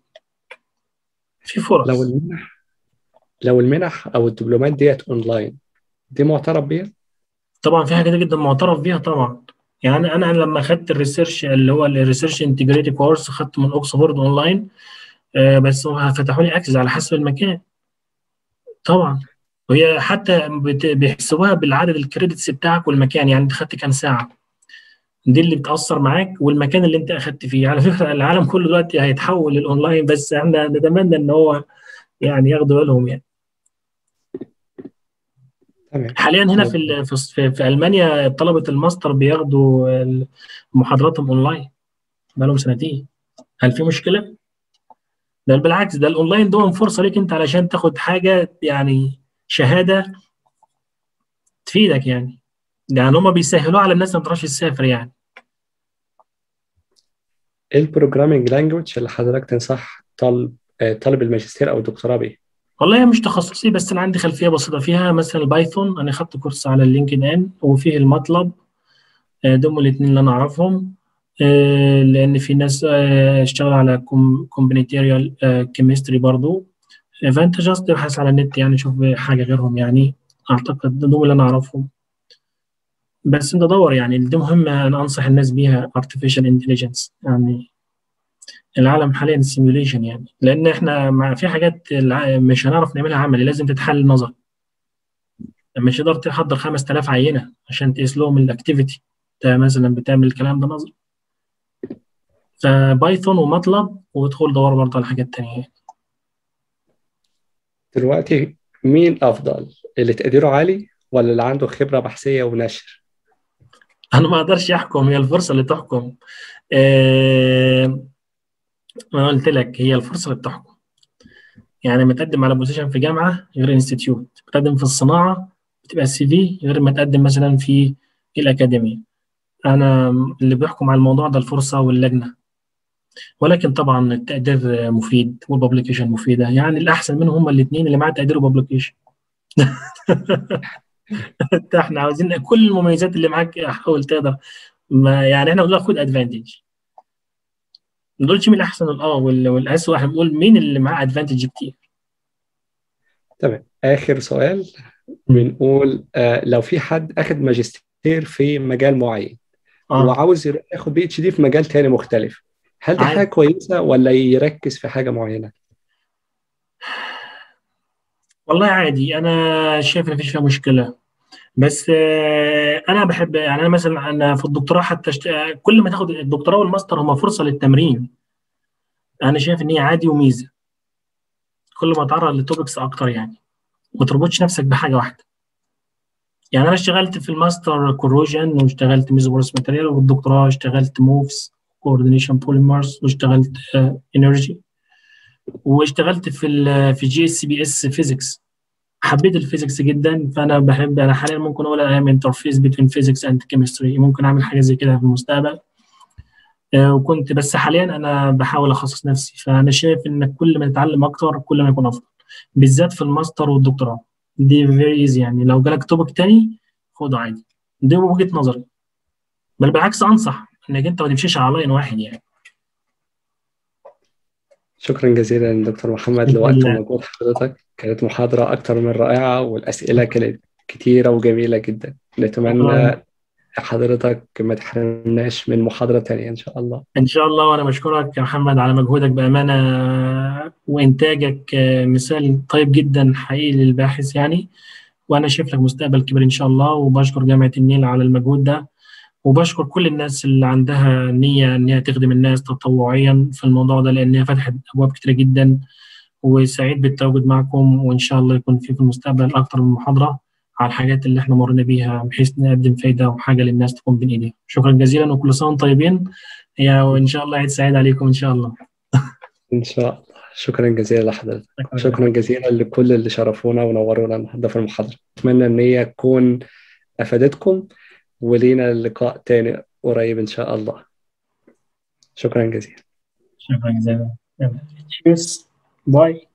في لو فرص المنح لو المنح أو الدبلومات ديت أونلاين دي معترف بيها؟ طبعا في حاجات جدا معترف بيها طبعا يعني انا لما خدت الريسيرش اللي هو الريسيرش انتجريتي كورس خدته من اوكسفورد اونلاين آه، بس هم فتحوا لي اكسس على حسب المكان طبعا وهي حتى بت- بيحسبوها بالعدد الكريدتس بتاعك والمكان يعني انت خدت كام ساعه دي اللي بتأثر معاك والمكان اللي انت اخدت فيه على فكره العالم كله دلوقتي هيتحول للاونلاين بس احنا نتمنى ان هو يعني ياخدوا بالهم يعني تمام حاليا هنا في ال- في في, في المانيا طلبه الماستر بياخدوا ال- محاضراتهم اونلاين بقالهم سنتين هل في مشكله؟ ده بالعكس ده الاونلاين ده فرصه ليك انت علشان تاخد حاجه يعني شهاده تفيدك يعني يعني هم بيسهلوها على الناس اللي ما بتعرفش تسافر يعني إيه البروجرامينج لانجوج اللي حضرتك تنصح طالب آه، طالب الماجستير أو الدكتوراه بيه؟ والله هي مش تخصصي بس انا عندي خلفيه بسيطه فيها مثلا البايثون انا خدت كورس على اللينكد ان وفيه الماتلاب آه، دول الاثنين اللي انا اعرفهم آه، لان في ناس آه، اشتغلوا على كومبينيتيريال كيمستري برضو آه، فانت جاست تبحث على النت يعني شوف حاجه غيرهم يعني اعتقد دول اللي انا اعرفهم بس انت دور يعني دي مهمه انا انصح الناس بيها artificial intelligence يعني العالم حاليا سيميوليشن يعني لان احنا مع في حاجات الع- مش هنعرف نعملها عملي لازم تتحل نظري مش هتقدر تحضر 5000 عينه عشان تقيس لهم الاكتيفيتي انت مثلا بتعمل الكلام ده نظري فبايثون وماتلاب وادخل دور برضه على حاجات تانية دلوقتي مين أفضل؟ اللي تقديره عالي ولا اللي عنده خبرة بحثية ونشر؟ انا ما اقدرش احكم هي الفرصه اللي تحكم آه، ما قلت لك هي الفرصه اللي بتحكم يعني ما تقدم على بوزيشن في جامعه غير انستتيوت تقدم في الصناعه بتبقى السي في غير ما تقدم مثلا في الاكاديميه أنا اللي بيحكم على الموضوع ده الفرصة واللجنة ولكن طبعا التقدير مفيد والببليكيشن مفيدة يعني الأحسن منهم هما الاثنين اللي معاه تقدير وببليكيشن احنا عاوزين كل المميزات اللي معاك حاول تقدر ما يعني احنا بنقول خد ادفانتج ما نقولش مين الاحسن اه والاسوء احنا بنقول مين اللي معاه ادفانتج كتير تمام اخر سؤال بنقول آه لو في حد اخذ ماجستير في مجال معين اه وعاوز يروح ياخد بي اتش دي في مجال تاني مختلف هل دي عادي. حاجه كويسه ولا يركز في حاجه معينه؟ والله عادي انا شايف ان فيش فيها مشكله بس آه، انا بحب يعني انا مثلا انا في الدكتوراه حتى شت... كل ما تاخد الدكتوراه والماستر هما فرصه للتمرين انا شايف ان هي عادي وميزه كل ما تعرض لتوبكس اكتر يعني ما تربطش نفسك بحاجه واحده يعني انا اشتغلت في الماستر كوروجن واشتغلت ميزوبورس ماتيريال والدكتوراه اشتغلت موفز كوردينيشن بوليمرز واشتغلت انرجي واشتغلت في ال في جي اس بي اس فيزيكس حبيت الفيزيكس جدا فانا بحب انا حاليا ممكن اقول انا انترفيس بين فيزيكس اند كيمستري ممكن اعمل حاجه زي كده في المستقبل آه، وكنت بس حاليا انا بحاول اخصص نفسي فانا شايف ان كل ما تتعلم اكتر كل ما يكون افضل بالذات في الماستر والدكتوراه دي فيري ايزي يعني لو جالك توبك تاني خده عادي دي وجهه نظري بل بالعكس انصح انك انت ما تمشيش على لاين واحد يعني شكرا جزيلا دكتور محمد بإذن لوقت الله. ومجهود حضرتك كانت محاضره اكثر من رائعه والاسئله كانت كتيره وجميله جدا نتمنى شكراً. حضرتك ما تحرمناش من محاضره تانيه ان شاء الله ان شاء الله وانا بشكرك يا محمد على مجهودك بامانه وانتاجك آه، مثال طيب جدا حقيقي للباحث يعني وانا شايف لك مستقبل كبير ان شاء الله وبشكر جامعه النيل على المجهود ده وبشكر كل الناس اللي عندها نيه ان هي تخدم الناس تطوعيا في الموضوع ده لان هي فتحت ابواب كتيره جدا وسعيد بالتواجد معكم وان شاء الله يكون في في المستقبل اكتر من محاضره على الحاجات اللي احنا مرينا بيها بحيث نقدم فايده وحاجه للناس تكون بين ايديها شكرا جزيلا وكل سنه وانتم طيبين يا وان شاء الله عيد سعيد عليكم ان شاء الله ان شاء الله شكرا جزيلا لحضرتك شكرا جزيلا لكل اللي شرفونا ونورونا النهارده في المحاضره اتمنى ان هي تكون افادتكم ولينا لقاء تاني قريب ان شاء الله شكرا جزيلا شكرا جزيلا يلا. Cheers. باي